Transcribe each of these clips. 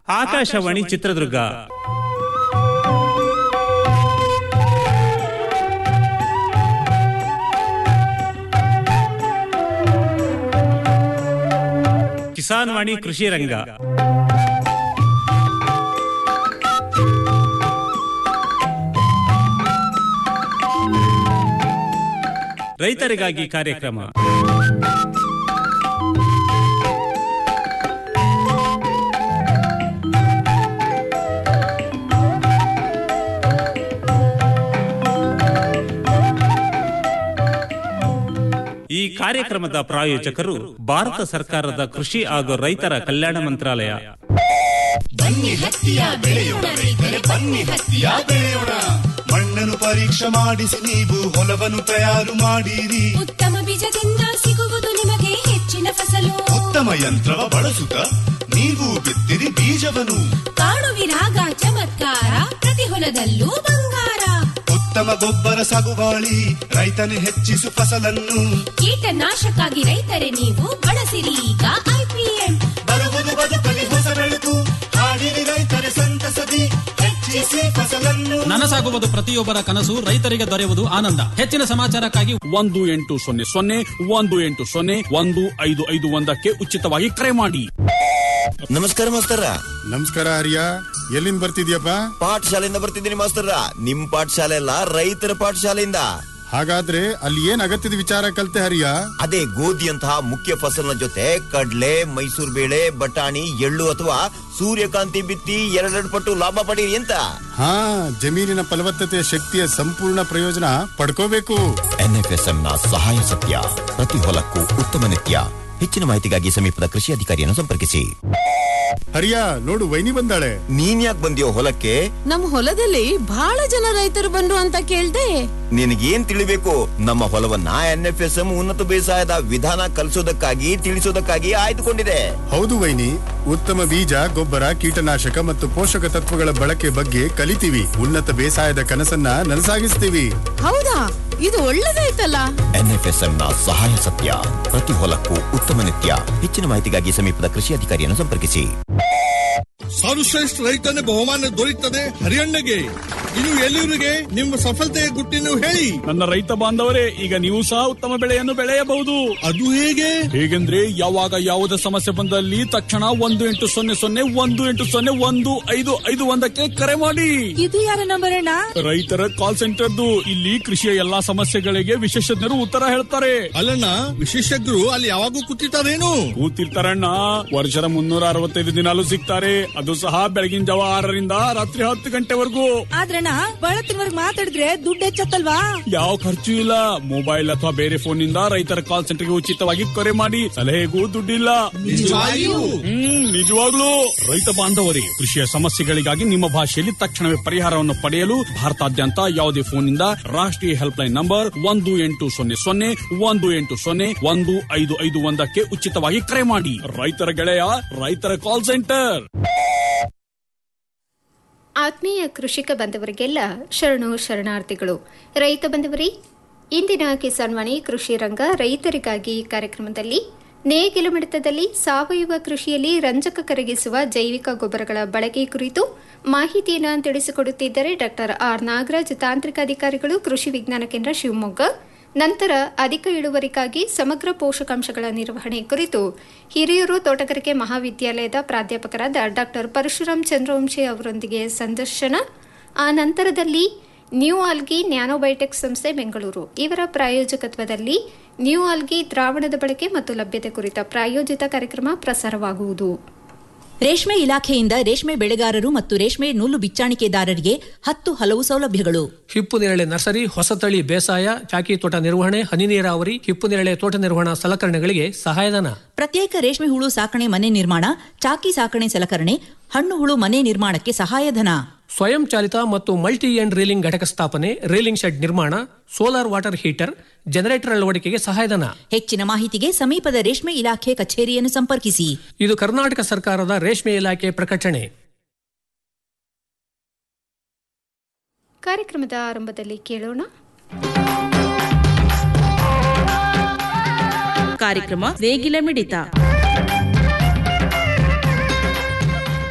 ಆಕಾಶವಾಣಿ ಚಿತ್ರದುರ್ಗ ಕಿಸಾನ್ ವಾಣಿ ಕೃಷಿ ರಂಗ ರೈತರಿಗಾಗಿ ಕಾರ್ಯಕ್ರಮ ಈ ಕಾರ್ಯಕ್ರಮದ ಪ್ರಾಯೋಜಕರು ಭಾರತ ಸರ್ಕಾರದ ಕೃಷಿ ಹಾಗೂ ರೈತರ ಕಲ್ಯಾಣ ಮಂತ್ರಾಲಯ ಬನ್ನಿ ಹತ್ತಿಯ ಬೆಳೆಯೋಣ ರೈತರೆ ಬನ್ನಿ ಹತ್ತಿಯ ಬೆಳೆಯೋಣ ಮಣ್ಣನ್ನು ಪರೀಕ್ಷೆ ಮಾಡಿಸಿ ನೀವು ಹೊಲವನ್ನು ತಯಾರು ಮಾಡಿರಿ ಉತ್ತಮ ಬೀಜದಿಂದ ಸಿಗುವುದು ನಿಮಗೆ ಹೆಚ್ಚಿನ ಫಸಲು ಉತ್ತಮ ಯಂತ್ರವ ಬಳಸುತ್ತ ನೀವು ಬಿತ್ತಿರಿ ಬೀಜವನ್ನು ಕಾಣುವಿರಾಗ ಚಮತ್ಕಾರ ಪ್ರತಿ ಹೊಲದಲ್ಲೂ ಬಂಗಾರ ಉತ್ತಮ ಗೊಬ್ಬರ ಸಾಗುವಾಳಿ ರೈತನು ಹೆಚ್ಚಿಸು ಫಸಲನ್ನು ಕೀಟನಾಶಕ್ಕಾಗಿ ರೈತರೆ ನೀವು ಬಳಸಿರಿ ಈಗ ಐಪಿಎಂ ಬರುವುದು ಬದುಕಲಿ ಹೊಸ ಬೆಳಕು ಹಾಡಿರಿ ರೈತರೆ ಸಂತಸದಿ ಹೆಚ್ಚಿಸಿ ಫಸಲನ್ನು ನನಸಾಗುವುದು ಪ್ರತಿಯೊಬ್ಬರ ಕನಸು ರೈತರಿಗೆ ದೊರೆಯುವುದು ಆನಂದ ಹೆಚ್ಚಿನ ಸಮಾಚಾರಕ್ಕಾಗಿ ಒಂದು ಎಂಟು ಸೊನ್ನೆ ಸೊನ್ನೆ ಒಂದು ಎಂಟು ಸೊನ್ನೆ ಒಂದು ಐದು ಐದು ಒಂದಕ್ಕೆ ಉಚಿತವಾಗಿ ಕರೆ ಮಾಡಿ ನಮಸ್ಕಾರ ಮಾಸ್ತರ ನಮಸ್ಕಾರ ಹರಿಯ ಎಲ್ಲಿಂದ ಬರ್ತಿದ್ಯಪ್ಪ ಪಾಠಶಾಲೆಯಿಂದ ಬರ್ತಿದ್ದೀನಿ ಮಾಸ್ತರ ನಿಮ್ ಪಾಠಶಾಲೆ ಅಲ್ಲ ರೈತರ ಪಾಠಶಾಲೆಯಿಂದ ಹಾಗಾದ್ರೆ ಅಲ್ಲಿ ಏನ್ ಅಗತ್ಯದ ವಿಚಾರ ಕಲ್ತೆ ಹರಿಯ ಅದೇ ಗೋಧಿಯಂತಹ ಮುಖ್ಯ ಫಸಲಿನ ಜೊತೆ ಕಡ್ಲೆ ಮೈಸೂರು ಬೇಳೆ ಬಟಾಣಿ ಎಳ್ಳು ಅಥವಾ ಸೂರ್ಯಕಾಂತಿ ಬಿತ್ತಿ ಎರಡೆರಡು ಪಟ್ಟು ಲಾಭ ಪಡೀರಿ ಅಂತ ಹಾ ಜಮೀನಿನ ಫಲವತ್ತತೆಯ ಶಕ್ತಿಯ ಸಂಪೂರ್ಣ ಪ್ರಯೋಜನ ಪಡ್ಕೋಬೇಕು ಎನ್ಎಫ್ಎಸ್ಎಂ ನ ಸಹಾಯ ಸತ್ಯ ಪ್ರತಿ ಹೊಲಕ್ಕೂ ಉತ್ತಮ ನಿತ್ಯ ಹೆಚ್ಚಿನ ಮಾಹಿತಿಗಾಗಿ ಸಮೀಪದ ಕೃಷಿ ಅಧಿಕಾರಿಯನ್ನು ಸಂಪರ್ಕಿಸಿ ಹರಿಯ ನೋಡು ವೈನಿ ಬಂದಾಳೆ ನೀನ್ ಯಾಕೆ ಬಂದಿಯೋ ಹೊಲಕ್ಕೆ ನಮ್ ಹೊಲದಲ್ಲಿ ಬಹಳ ಜನ ರೈತರು ಬಂದ್ರು ಅಂತ ಕೇಳ್ದೆ ನಿನಗೇನ್ ತಿಳಿಬೇಕು ನಮ್ಮ ಹೊಲವನ್ನ ಎನ್ಎಫ್ಎಸ್ಎಂ ಉನ್ನತ ಬೇಸಾಯದ ವಿಧಾನ ಕಲಿಸೋದಕ್ಕಾಗಿ ತಿಳಿಸೋದಕ್ಕಾಗಿ ಆಯ್ದುಕೊಂಡಿದೆ ಹೌದು ವೈನಿ ಉತ್ತಮ ಬೀಜ ಗೊಬ್ಬರ ಕೀಟನಾಶಕ ಮತ್ತು ಪೋಷಕ ತತ್ವಗಳ ಬಳಕೆ ಬಗ್ಗೆ ಕಲಿತೀವಿ ಉನ್ನತ ಬೇಸಾಯದ ಕನಸನ್ನ ನನಸಾಗಿಸ್ತೀವಿ ಹೌದಾ ಇದು ಒಳ್ಳೇದಾಯ್ತಲ್ಲ ಎನ್ಎಫ್ಎಸ್ಎಂ ನ ಸಹಾಯ ಸತ್ಯ ಪ್ರತಿ ಹೊಲಕ್ಕೂ ಉತ್ತಮ ನಿತ್ಯ ಹೆಚ್ಚಿನ ಮಾಹಿತಿಗಾಗಿ ಸಮೀಪದ ಕೃಷಿ ಅಧಿಕಾರಿಯನ್ನು ಸಂಪರ್ಕಿಸಿ ಸರ್ವಶ್ರೇಷ್ಠ ರೈತನ ಬಹುಮಾನ ದೊರೆಯುತ್ತದೆ ಹರಿಯಣ್ಣಗೆ ಇನ್ನು ಎಲ್ಲಿವರಿಗೆ ನಿಮ್ಮ ಸಫಲತೆಯ ಗುಟ್ಟಿನ ಹೇಳಿ ನನ್ನ ರೈತ ಬಾಂಧವರೇ ಈಗ ನೀವು ಸಹ ಉತ್ತಮ ಬೆಳೆಯನ್ನು ಬೆಳೆಯಬಹುದು ಅದು ಹೇಗೆ ಹೇಗೆಂದ್ರೆ ಯಾವಾಗ ಯಾವುದೇ ಸಮಸ್ಯೆ ಬಂದಲ್ಲಿ ತಕ್ಷಣ ಒಂದು ಎಂಟು ಸೊನ್ನೆ ಸೊನ್ನೆ ಒಂದು ಎಂಟು ಸೊನ್ನೆ ಒಂದು ಐದು ಐದು ಒಂದಕ್ಕೆ ಕರೆ ಮಾಡಿ ಇದು ಯಾರ ನಂಬರ್ ಅಣ್ಣ ರೈತರ ಕಾಲ್ ಸೆಂಟರ್ದು ಇಲ್ಲಿ ಕೃಷಿಯ ಎಲ್ಲಾ ಸಮಸ್ಯೆಗಳಿಗೆ ವಿಶೇಷಜ್ಞರು ಉತ್ತರ ಹೇಳ್ತಾರೆ ಅಲ್ಲಣ್ಣ ವಿಶೇಷಜ್ಞರು ಅಲ್ಲಿ ಯಾವಾಗೂ ಕೂತಿರ್ತಾರೇನು ಕೂತಿರ್ತಾರಣ್ಣ ವರ್ಷದ ಮುನ್ನೂರ ಅರವತ್ತೈದು ದಿನಾಲು ಸಿಗ್ತಾರೆ ಅದು ಸಹ ಬೆಳಗಿನ ಜಾವ ಆರರಿಂದ ರಾತ್ರಿ ಹತ್ತು ಗಂಟೆವರೆಗೂ ಆದ್ರಣ್ಣ ಬಳತ್ತಿನವರೆಗೆ ಮಾತಾಡಿದ್ರೆ ದುಡ್ಡು ಹೆಚ್ಚತ್ತಲ್ವಾ ಯಾವ ಖರ್ಚು ಇಲ್ಲ ಮೊಬೈಲ್ ಅಥವಾ ಬೇರೆ ಫೋನ್ ನಿಂದ ರೈತರ ಕಾಲ್ ಸೆಂಟರ್ಗೆ ಉಚಿತವಾಗಿ ಕರೆ ಮಾಡಿ ಸಲಹೆಗೂ ದುಡ್ಡಿಲ್ಲ ನಿಜವಾಗಿಯೂ? ಹ್ಮ್ ನಿಜವಾಗ್ಲೂ ರೈತ ಬಾಂಧವರೇ ಕೃಷಿಯ ಸಮಸ್ಯೆಗಳಿಗಾಗಿ ನಿಮ್ಮ ಭಾಷೆಯಲ್ಲಿ ತಕ್ಷಣವೇ ಪರಿಹಾರವನ್ನು ಪಡೆಯಲು ಭಾರತಾದ್ಯಂತ ಯಾವುದೇ ಫೋನ್ ನಿಂದ ರಾಷ್ಟ್ರೀಯ ಹೆಲ್ಪ್ ಲೈನ್ ನಂಬರ್ ಒಂದು ಎಂಟು ಸೊನ್ನೆ ಸೊನ್ನೆ ಒಂದು ಎಂಟು ಸೊನ್ನೆ ಒಂದು ಐದು ಐದು ಒಂದಕ್ಕೆ ಉಚಿತವಾಗಿ ಕರೆ ಮಾಡಿ ರೈತರ ಗೆಳೆಯ ರೈತರ ಕಾಲ್ ಸೆಂಟರ್ ಆತ್ಮೀಯ ಕೃಷಿಕ ಬಂಧವರಿಗೆಲ್ಲ ಶರಣು ಶರಣಾರ್ಥಿಗಳು ರೈತ ಬಂಧವರೇ ಇಂದಿನ ಕಿಸಾನ್ ವಾಣಿ ಕೃಷಿ ರಂಗ ರೈತರಿಗಾಗಿ ಕಾರ್ಯಕ್ರಮದಲ್ಲಿ ನೇಗಿಲು ಮಿಡಿತದಲ್ಲಿ ಸಾವಯವ ಕೃಷಿಯಲ್ಲಿ ರಂಜಕ ಕರಗಿಸುವ ಜೈವಿಕ ಗೊಬ್ಬರಗಳ ಬಳಕೆ ಕುರಿತು ಮಾಹಿತಿಯನ್ನು ತಿಳಿಸಿಕೊಡುತ್ತಿದ್ದಾರೆ ಡಾಕ್ಟರ್ ಆರ್ ನಾಗರಾಜ್ ತಾಂತ್ರಿಕ ಅಧಿಕಾರಿಗಳು ಕೃಷಿ ವಿಜ್ಞಾನ ಕೇಂದ್ರ ಶಿವಮೊಗ್ಗ ನಂತರ ಅಧಿಕ ಇಳುವರಿಗಾಗಿ ಸಮಗ್ರ ಪೋಷಕಾಂಶಗಳ ನಿರ್ವಹಣೆ ಕುರಿತು ಹಿರಿಯೂರು ತೋಟಗಾರಿಕೆ ಮಹಾವಿದ್ಯಾಲಯದ ಪ್ರಾಧ್ಯಾಪಕರಾದ ಡಾಕ್ಟರ್ ಪರಶುರಾಮ್ ಚಂದ್ರವಂಶಿ ಅವರೊಂದಿಗೆ ಸಂದರ್ಶನ ಆ ನಂತರದಲ್ಲಿ ನ್ಯೂ ಆಲ್ಗಿ ನ್ಯಾನೋಬಯೋಟೆಕ್ ಸಂಸ್ಥೆ ಬೆಂಗಳೂರು ಇವರ ಪ್ರಾಯೋಜಕತ್ವದಲ್ಲಿ ನ್ಯೂ ಆಲ್ಗಿ ದ್ರಾವಣದ ಬಳಕೆ ಮತ್ತು ಲಭ್ಯತೆ ಕುರಿತ ಪ್ರಾಯೋಜಿತ ಕಾರ್ಯಕ್ರಮ ಪ್ರಸಾರವಾಗುವುದು ರೇಷ್ಮೆ ಇಲಾಖೆಯಿಂದ ರೇಷ್ಮೆ ಬೆಳೆಗಾರರು ಮತ್ತು ರೇಷ್ಮೆ ನೂಲು ಬಿಚ್ಚಾಣಿಕೆದಾರರಿಗೆ ಹತ್ತು ಹಲವು ಸೌಲಭ್ಯಗಳು ಹಿಪ್ಪು ನೇರಳೆ ನರ್ಸರಿ ಹೊಸತಳಿ ಬೇಸಾಯ ಚಾಕಿ ತೋಟ ನಿರ್ವಹಣೆ ಹನಿ ನೀರಾವರಿ ಹಿಪ್ಪು ನೇರಳೆ ತೋಟ ನಿರ್ವಹಣಾ ಸಲಕರಣೆಗಳಿಗೆ ಸಹಾಯಧನ ಪ್ರತ್ಯೇಕ ರೇಷ್ಮೆ ಹುಳು ಸಾಕಣೆ ಮನೆ ನಿರ್ಮಾಣ ಚಾಕಿ ಸಾಕಣೆ ಸಲಕರಣೆ ಹಣ್ಣು ಹುಳು ಮನೆ ನಿರ್ಮಾಣಕ್ಕೆ ಸಹಾಯಧನ ಸ್ವಯಂ ಚಾಲಿತ ಮತ್ತು ಮಲ್ಟಿ ಎಂಡ್ ರೀಲಿಂಗ್ ಘಟಕ ಸ್ಥಾಪನೆ ರೀಲಿಂಗ್ ಶೆಡ್ ನಿರ್ಮಾಣ ಸೋಲಾರ್ ವಾಟರ್ ಹೀಟರ್ ಜನರೇಟರ್ ಅಳವಡಿಕೆಗೆ ಸಹಾಯಧನ ಹೆಚ್ಚಿನ ಮಾಹಿತಿಗೆ ಸಮೀಪದ ರೇಷ್ಮೆ ಇಲಾಖೆ ಕಚೇರಿಯನ್ನು ಸಂಪರ್ಕಿಸಿ ಇದು ಕರ್ನಾಟಕ ಸರ್ಕಾರದ ರೇಷ್ಮೆ ಇಲಾಖೆ ಪ್ರಕಟಣೆ ಕಾರ್ಯಕ್ರಮದ ಆರಂಭದಲ್ಲಿ ಕೇಳೋಣ ಕಾರ್ಯಕ್ರಮ ನೇಗಿಲ ಮಿಡಿತ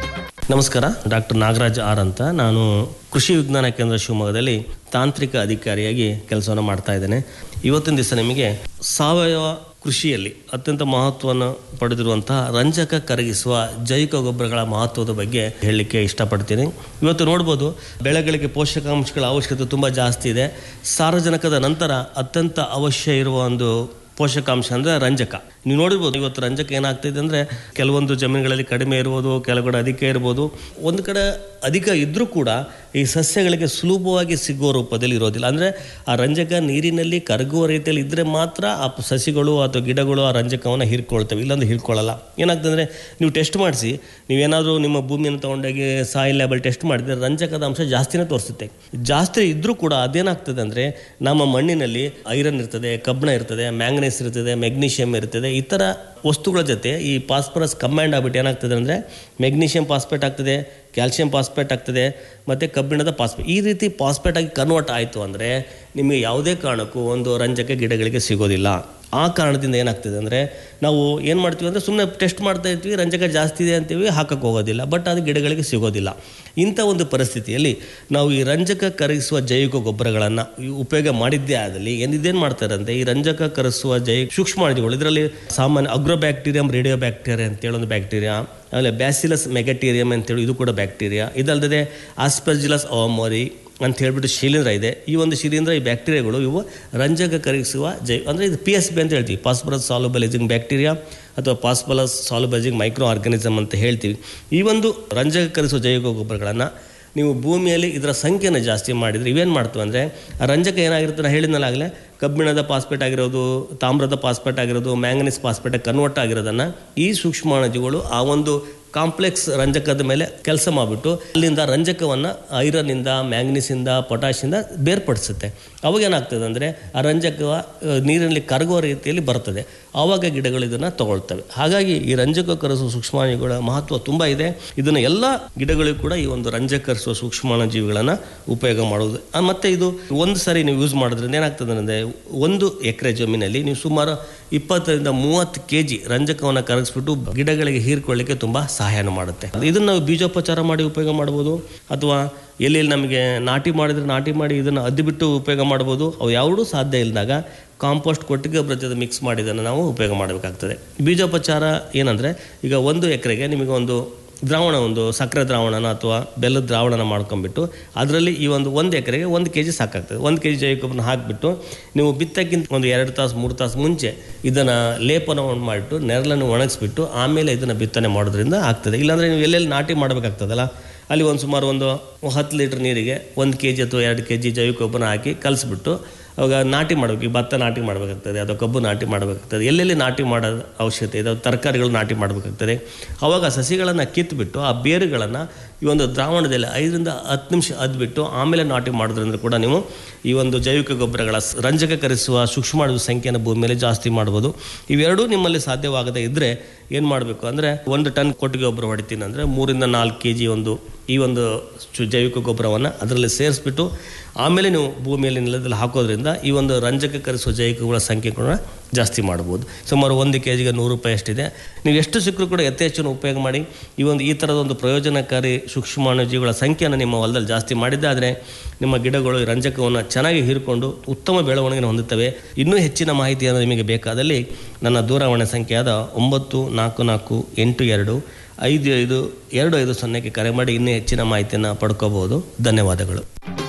ನಮಸ್ಕಾರ ಡಾಕ್ಟರ್ ನಾಗರಾಜ್ ಆರ್ ಅಂತ ನಾನು ಕೃಷಿ ವಿಜ್ಞಾನ ಕೇಂದ್ರ ಶಿವಮೊಗ್ಗದಲ್ಲಿ ತಾಂತ್ರಿಕ ಅಧಿಕಾರಿಯಾಗಿ ಕೆಲಸವನ್ನು ಮಾಡ್ತಾ ಇದ್ದೇನೆ ಇವತ್ತಿನ ದಿವಸ ನಿಮಗೆ ಸಾವಯವ ಕೃಷಿಯಲ್ಲಿ ಅತ್ಯಂತ ಮಹತ್ವವನ್ನು ಪಡೆದಿರುವಂತಹ ರಂಜಕ ಕರಗಿಸುವ ಜೈವಿಕ ಗೊಬ್ಬರಗಳ ಮಹತ್ವದ ಬಗ್ಗೆ ಹೇಳಲಿಕ್ಕೆ ಇಷ್ಟಪಡ್ತೀನಿ ಇವತ್ತು ನೋಡ್ಬೋದು ಬೆಳೆಗಳಿಗೆ ಪೋಷಕಾಂಶಗಳ ಅವಶ್ಯಕತೆ ತುಂಬ ಜಾಸ್ತಿ ಇದೆ ಸಾರಜನಕದ ನಂತರ ಅತ್ಯಂತ ಅವಶ್ಯ ಇರುವ ಒಂದು ಪೋಷಕಾಂಶ ಅಂದರೆ ರಂಜಕ ನೀವು ನೋಡಿರ್ಬೋದು ಇವತ್ತು ರಂಜಕ ಏನಾಗ್ತಿದೆ ಅಂದರೆ ಕೆಲವೊಂದು ಜಮೀನುಗಳಲ್ಲಿ ಕಡಿಮೆ ಇರ್ಬೋದು ಕೆಲವು ಕಡೆ ಅಧಿಕ ಇರ್ಬೋದು ಒಂದು ಕಡೆ ಅಧಿಕ ಇದ್ದರೂ ಕೂಡ ಈ ಸಸ್ಯಗಳಿಗೆ ಸುಲಭವಾಗಿ ಸಿಗುವ ರೂಪದಲ್ಲಿ ಇರೋದಿಲ್ಲ ಅಂದರೆ ಆ ರಂಜಕ ನೀರಿನಲ್ಲಿ ಕರಗುವ ರೀತಿಯಲ್ಲಿ ಇದ್ದರೆ ಮಾತ್ರ ಆ ಸಸಿಗಳು ಅಥವಾ ಗಿಡಗಳು ಆ ರಂಜಕವನ್ನು ಹೀರ್ಕೊಳ್ತವೆ ಇಲ್ಲಾಂದ್ರೆ ಹೀರ್ಕೊಳ್ಳಲ್ಲ ಏನಾಗ್ತದೆ ಅಂದರೆ ನೀವು ಟೆಸ್ಟ್ ಮಾಡಿಸಿ ನೀವೇನಾದರೂ ನಿಮ್ಮ ಭೂಮಿಯನ್ನು ತೊಗೊಂಡೋಗಿ ಸಾಯಿಲ್ ಲೆವೆಲ್ ಟೆಸ್ಟ್ ಮಾಡಿದ್ರೆ ರಂಜಕದ ಅಂಶ ಜಾಸ್ತಿನೇ ತೋರಿಸುತ್ತೆ ಜಾಸ್ತಿ ಇದ್ದರೂ ಕೂಡ ಅದೇನಾಗ್ತದೆ ಅಂದರೆ ನಮ್ಮ ಮಣ್ಣಿನಲ್ಲಿ ಐರನ್ ಇರ್ತದೆ ಕಬ್ಬಣ ಇರ್ತದೆ ಮ್ಯಾಂಗನೀಸ್ ಇರ್ತದೆ ಮೆಗ್ನೀಷಿಯಮ್ ಇರ್ತದೆ ಈ ಥರ ವಸ್ತುಗಳ ಜೊತೆ ಈ ಫಾಸ್ಫರಸ್ ಕಂಬೈಂಡ್ ಆಗ್ಬಿಟ್ಟು ಏನಾಗ್ತದೆ ಅಂದರೆ ಮೆಗ್ನೀಷಿಯಂ ಫಾಸ್ಫೇಟ್ ಆಗ್ತದೆ ಕ್ಯಾಲ್ಸಿಯಂ ಫಾಸ್ಫೇಟ್ ಆಗ್ತದೆ ಮತ್ತು ಕಬ್ಬಿಣದ ಫಾಸ್ಫೇಟ್ ಈ ರೀತಿ ಫಾಸ್ಫೇಟ್ ಆಗಿ ಕನ್ವರ್ಟ್ ಆಯಿತು ಅಂದರೆ ನಿಮಗೆ ಯಾವುದೇ ಕಾರಣಕ್ಕೂ ಒಂದು ರಂಜಕ ಗಿಡಗಳಿಗೆ ಸಿಗೋದಿಲ್ಲ ಆ ಕಾರಣದಿಂದ ಏನಾಗ್ತದೆ ಅಂದರೆ ನಾವು ಏನು ಮಾಡ್ತೀವಿ ಅಂದರೆ ಸುಮ್ಮನೆ ಟೆಸ್ಟ್ ಮಾಡ್ತಾ ಇರ್ತೀವಿ ರಂಜಕ ಜಾಸ್ತಿ ಇದೆ ಅಂತೀವಿ ಹಾಕಕ್ಕೆ ಹೋಗೋದಿಲ್ಲ ಬಟ್ ಅದು ಗಿಡಗಳಿಗೆ ಸಿಗೋದಿಲ್ಲ ಇಂಥ ಒಂದು ಪರಿಸ್ಥಿತಿಯಲ್ಲಿ ನಾವು ಈ ರಂಜಕ ಕರಗಿಸುವ ಜೈವಿಕ ಗೊಬ್ಬರಗಳನ್ನು ಉಪಯೋಗ ಮಾಡಿದ್ದೇ ಆದಲ್ಲಿ ಏನಿದೇನು ಮಾಡ್ತಾರೆ ಅಂದರೆ ಈ ರಂಜಕ ಕರಗಿಸುವ ಜೈ ಸೂಕ್ಷ್ಮಾಣುಗಳು ಇದರಲ್ಲಿ ಸಾಮಾನ್ಯ ಅಗ್ರೋಬ್ಯಾಕ್ಟೀರಿಯಂ ರೇಡಿಯೋ ಬ್ಯಾಕ್ಟೀರಿಯಾ ಅಂತೇಳಿ ಒಂದು ಬ್ಯಾಕ್ಟೀರಿಯಾ ಆಮೇಲೆ ಬ್ಯಾಸಿಲಸ್ ಮೆಗಟೀರಿಯಂ ಅಂತೇಳಿ ಇದು ಕೂಡ ಬ್ಯಾಕ್ಟೀರಿಯಾ ಇದಲ್ಲದೆ ಆಸ್ಪರ್ಜಿಲಸ್ ಅವಮೋರಿ ಅಂತ ಹೇಳ್ಬಿಟ್ಟು ಶಿಲೀಂಧ್ರ ಇದೆ ಈ ಒಂದು ಶಿಲೀಂಧ್ರ ಈ ಬ್ಯಾಕ್ಟೀರಿಯಾಗಳು ಇವು ರಂಜಕ ಕರಗಿಸುವ ಜೈ ಅಂದರೆ ಇದು ಪಿ ಎಸ್ ಬಿ ಅಂತ ಹೇಳ್ತೀವಿ ಪಾಸ್ಪರಸ್ ಸಾಲುಬಲೈಸಿಂಗ್ ಬ್ಯಾಕ್ಟೀರಿಯಾ ಅಥವಾ ಪಾಸ್ಪಲಸ್ ಸಾಲುಬಲೈಸಿಂಗ್ ಮೈಕ್ರೋ ಆರ್ಗಾನಿಸಮ್ ಅಂತ ಹೇಳ್ತೀವಿ ಈ ಒಂದು ರಂಜಕ ಕರಗಿಸುವ ಜೈವಿಕ ಗೊಬ್ಬರಗಳನ್ನು ನೀವು ಭೂಮಿಯಲ್ಲಿ ಇದರ ಸಂಖ್ಯೆನ ಜಾಸ್ತಿ ಮಾಡಿದರೆ ಇವೇನು ಮಾಡ್ತವೆ ಅಂದರೆ ಆ ರಂಜಕ ಏನಾಗಿರುತ್ತೆ ನಾನು ಹೇಳಿದ್ನಲ್ಲಾಗಲೇ ಕಬ್ಬಿಣದ ಪಾಸ್ಪೇಟ್ ಆಗಿರೋದು ತಾಮ್ರದ ಪಾಸ್ಪೇಟ್ ಆಗಿರೋದು ಮ್ಯಾಂಗನೀಸ್ ಪಾಸ್ಪೇಟ್ ಕನ್ವರ್ಟ್ ಆಗಿರೋದನ್ನು ಈ ಸೂಕ್ಷ್ಮಾಣುಜೀಗಳು ಆ ಒಂದು ಕಾಂಪ್ಲೆಕ್ಸ್ ರಂಜಕದ ಮೇಲೆ ಕೆಲಸ ಮಾಡಿಬಿಟ್ಟು ಅಲ್ಲಿಂದ ರಂಜಕವನ್ನು ಐರನ್ನಿಂದ ಮ್ಯಾಂಗ್ನೀಸಿಂದ ಪೊಟ್ಯಾಷಿಂದ ಬೇರ್ಪಡಿಸುತ್ತೆ ಅವಾಗ ಏನಾಗ್ತದೆ ಅಂದರೆ ಆ ರಂಜಕ ನೀರಿನಲ್ಲಿ ಕರಗುವ ರೀತಿಯಲ್ಲಿ ಬರ್ತದೆ ಆವಾಗ ಗಿಡಗಳು ಇದನ್ನು ತಗೊಳ್ತವೆ ಹಾಗಾಗಿ ಈ ರಂಜಕ ಕರೆಸುವ ಸೂಕ್ಷ್ಮಾಣುಗಳ ಮಹತ್ವ ತುಂಬ ಇದೆ ಇದನ್ನು ಎಲ್ಲ ಗಿಡಗಳಿಗೂ ಕೂಡ ಈ ಒಂದು ರಂಜಕ ಕರೆಸುವ ಸೂಕ್ಷ್ಮಾಣು ಜೀವಿಗಳನ್ನು ಉಪಯೋಗ ಮಾಡೋದು ಆ, ಮತ್ತೆ ಇದು ಒಂದು ಸಾರಿ ನೀವು ಯೂಸ್ ಮಾಡೋದ್ರಿಂದ ಏನಾಗ್ತದೆ ಅಂದರೆ ಒಂದು ಎಕರೆ ಜಮೀನಲ್ಲಿ ನೀವು ಸುಮಾರು ಇಪ್ಪತ್ತರಿಂದ ಮೂವತ್ತು ಕೆ ಜಿ ರಂಜಕವನ್ನು ಕರಗಿಸ್ಬಿಟ್ಟು ಗಿಡಗಳಿಗೆ ಹೀರ್ಕೊಳ್ಳಿಕ್ಕೆ ತುಂಬ ಸಹಾಯನ ಮಾಡುತ್ತೆ ಇದನ್ನು ನಾವು ಬೀಜೋಪಚಾರ ಮಾಡಿ ಉಪಯೋಗ ಮಾಡ್ಬೋದು ಅಥವಾ ಎಲ್ಲೆಲ್ಲಿ ನಮಗೆ ನಾಟಿ ಮಾಡಿದ್ರೆ ನಾಟಿ ಮಾಡಿ ಇದನ್ನು ಅದ್ದಿಬಿಟ್ಟು ಉಪಯೋಗ ಮಾಡ್ಬೋದು ಅವು ಯಾವುದೂ ಸಾಧ್ಯ ಇಲ್ಲದಾಗ ಕಾಂಪೋಸ್ಟ್ ಕೊಟ್ಟಿಗೆ ಗೊಬ್ಬರ ಜೊತೆ ಮಿಕ್ಸ್ ಮಾಡಿ ಇದನ್ನು ನಾವು ಉಪಯೋಗ ಮಾಡಬೇಕಾಗ್ತದೆ ಬೀಜೋಪಚಾರ ಏನಂದರೆ ಈಗ ಒಂದು ಎಕರೆಗೆ ನಿಮಗೆ ಒಂದು ದ್ರಾವಣ ಒಂದು ಸಕ್ಕರೆ ದ್ರಾವಣನ ಅಥವಾ ಬೆಲ್ಲದ ದ್ರಾವಣನ ಮಾಡ್ಕೊಂಡ್ಬಿಟ್ಟು ಅದರಲ್ಲಿ ಈ ಒಂದು ಒಂದು ಎಕರೆಗೆ ಒಂದು ಕೆ ಜಿ ಸಾಕಾಗ್ತದೆ ಒಂದು ಕೆ ಜಿ ಜೈವಿಕ ಗೊಬ್ಬರನ ಹಾಕಿಬಿಟ್ಟು ನೀವು ಬಿತ್ತಕ್ಕಿಂತ ಒಂದು ಎರಡು ತಾಸು ಮೂರು ತಾಸು ಮುಂಚೆ ಇದನ್ನು ಲೇಪನವನ್ನು ಮಾಡಿಬಿಟ್ಟು ನೆರಳನ್ನು ಒಣಗಿಸ್ಬಿಟ್ಟು ಆಮೇಲೆ ಇದನ್ನು ಬಿತ್ತನೆ ಮಾಡೋದ್ರಿಂದ ಆಗ್ತದೆ ಇಲ್ಲಾಂದರೆ ನೀವು ಎಲ್ಲೆಲ್ಲಿ ನಾಟಿ ಮಾಡಬೇಕಾಗ್ತದಲ್ಲ ಅಲ್ಲಿ ಒಂದು ಸುಮಾರು ಒಂದು ಹತ್ತು ಲೀಟ್ರ್ ನೀರಿಗೆ ಒಂದು ಕೆ ಜಿ ಅಥವಾ ಎರಡು ಕೆ ಜಿ ಜೈವಿಕ ಗೊಬ್ಬರ ಹಾಕಿ ಕಲಿಸ್ಬಿಟ್ಟು ಅವಾಗ ನಾಟಿ ಮಾಡಬೇಕು ಈ ಭತ್ತ ನಾಟಿ ಮಾಡಬೇಕಾಗ್ತದೆ ಅಥವಾ ಕಬ್ಬು ನಾಟಿ ಮಾಡಬೇಕಾಗ್ತದೆ ಎಲ್ಲೆಲ್ಲಿ ನಾಟಿ ಮಾಡೋ ಅವಶ್ಯಕತೆ ಇದೆ ತರಕಾರಿಗಳು ನಾಟಿ ಮಾಡಬೇಕಾಗ್ತದೆ ಅವಾಗ ಸಸಿಗಳನ್ನು ಕಿತ್ತುಬಿಟ್ಟು ಆ ಬೇರುಗಳನ್ನು ಈ ಒಂದು ದ್ರಾವಣದಲ್ಲಿ ಐದರಿಂದ ಹತ್ತು ನಿಮಿಷ ಅದ್ಬಿಟ್ಟು ಆಮೇಲೆ ನಾಟಿ ಮಾಡೋದ್ರಿಂದ ಕೂಡ ನೀವು ಈ ಒಂದು ಜೈವಿಕ ಗೊಬ್ಬರಗಳ ಸ್- ರಂಜಕ ಕರೆಸುವ ಸೂಕ್ಷ್ಮಾಣು ಸಂಖ್ಯೆಯನ್ನು ಭೂಮಿಯಲ್ಲಿ ಜಾಸ್ತಿ ಮಾಡ್ಬೋದು ಇವೆರಡೂ ನಿಮ್ಮಲ್ಲಿ ಸಾಧ್ಯವಾಗದೇ ಇದ್ದರೆ ಏನು ಮಾಡಬೇಕು ಅಂದರೆ ಒಂದು ಟನ್ ಕೊಟ್ಟಿಗೆ ಗೊಬ್ಬರ ಹೊಡಿತೀನಿ ಅಂದರೆ ಮೂರಿಂದ ನಾಲ್ಕು ಕೆ ಜಿ ಒಂದು ಈ ಒಂದು ಚು- ಜೈವಿಕ ಗೊಬ್ಬರವನ್ನು ಅದರಲ್ಲಿ ಸೇರಿಸ್ಬಿಟ್ಟು ಆಮೇಲೆ ನೀವು ಭೂಮಿಯಲ್ಲಿ ನೆಲದಲ್ಲಿ ಹಾಕೋದ್ರಿಂದ ಈ ಒಂದು ರಂಜಕ ಕರೆಸುವ ಜೈವಿಕಗಳ ಸಂಖ್ಯೆ ಕೂಡ ಜಾಸ್ತಿ ಮಾಡ್ಬೋದು ಸುಮಾರು ಒಂದು ಕೆ ಜಿಗೆ ನೂರು ರೂಪಾಯಿ ಅಷ್ಟಿದೆ ನೀವು ಎಷ್ಟು ಸಿಕ್ಕರೂ ಕೂಡ ಯಥೇಚ್ಛನ ಉಪಯೋಗ ಮಾಡಿ ಈ ಒಂದು ಈ ಥರದ ಒಂದು ಪ್ರಯೋಜನಕಾರಿ ಸೂಕ್ಷ್ಮಾಣುಜೀವಿಗಳ ಸಂಖ್ಯೆಯನ್ನು ನಿಮ್ಮ ಹೊಲದಲ್ಲಿ ಜಾಸ್ತಿ ಮಾಡಿದ್ದಾದರೆ ನಿಮ್ಮ ಗಿಡಗಳು ಈ ರಂಜಕವನ್ನು ಚೆನ್ನಾಗಿ ಹೀರಿಕೊಂಡು ಉತ್ತಮ ಬೆಳವಣಿಗೆಯನ್ನು ಹೊಂದುತ್ತವೆ ಇನ್ನೂ ಹೆಚ್ಚಿನ ಮಾಹಿತಿಯನ್ನು ನಿಮಗೆ ಬೇಕಾದಲ್ಲಿ ನನ್ನ ದೂರವಾಣಿ ಸಂಖ್ಯೆಯಾದ ಒಂಬತ್ತು ನಾಲ್ಕು ನಾಲ್ಕು ಎಂಟು ಎರಡು ಐದು ಐದು ಎರಡು ಐದು ಸೊನ್ನೆಗೆ ಕರೆ ಮಾಡಿ ಇನ್ನೂ ಹೆಚ್ಚಿನ ಮಾಹಿತಿಯನ್ನು ಪಡ್ಕೋಬಹುದು ಧನ್ಯವಾದಗಳು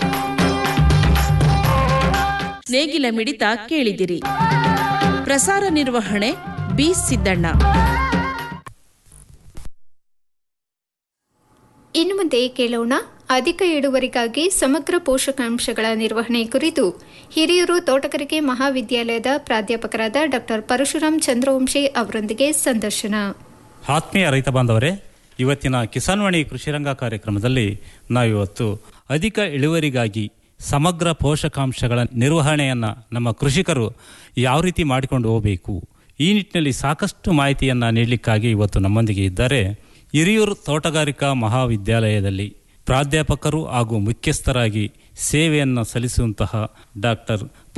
ನೇಗಿಲ ಮಿಡಿತ ಕೇಳಿದಿರಿ ಪ್ರಸಾರ ನಿರ್ವಹಣೆ ಬಿ ಸಿದ್ದಣ್ಣ ಇನ್ನು ಮುಂದೆ ಕೇಳೋಣ ಅಧಿಕ ಇಳುವರಿಗಾಗಿ ಸಮಗ್ರ ಪೋಷಕಾಂಶಗಳ ನಿರ್ವಹಣೆ ಕುರಿತು ಹಿರಿಯೂರು ತೋಟಗಾರಿಕೆ ಮಹಾವಿದ್ಯಾಲಯದ ಪ್ರಾಧ್ಯಾಪಕರಾದ ಡಾಕ್ಟರ್ ಪರಶುರಾಮ್ ಚಂದ್ರವಂಶಿ ಅವರೊಂದಿಗೆ ಸಂದರ್ಶನ ಆತ್ಮೀಯ ರೈತ ಬಾಂಧವರೇ ಇವತ್ತಿನ ಕಿಸಾನ್ವಾಣಿ ಕೃಷಿರಂಗ ಕಾರ್ಯಕ್ರಮದಲ್ಲಿ ನಾವಿವತ್ತು ಅಧಿಕ ಇಳುವರಿಗಾಗಿ ಸಮಗ್ರ ಪೋಷಕಾಂಶಗಳ ನಿರ್ವಹಣೆಯನ್ನು ನಮ್ಮ ಕೃಷಿಕರು ಯಾವ ರೀತಿ ಮಾಡಿಕೊಂಡು ಹೋಗಬೇಕು ಈ ನಿಟ್ಟಿನಲ್ಲಿ ಸಾಕಷ್ಟು ಮಾಹಿತಿಯನ್ನು ನೀಡಲಿಕ್ಕಾಗಿ ಇವತ್ತು ನಮ್ಮೊಂದಿಗೆ ಇದ್ದಾರೆ ಹಿರಿಯೂರು ತೋಟಗಾರಿಕಾ ಮಹಾವಿದ್ಯಾಲಯದಲ್ಲಿ ಪ್ರಾಧ್ಯಾಪಕರು ಹಾಗೂ ಮುಖ್ಯಸ್ಥರಾಗಿ ಸೇವೆಯನ್ನು ಸಲ್ಲಿಸುವಂತಹ ಡಾಕ್ಟರ್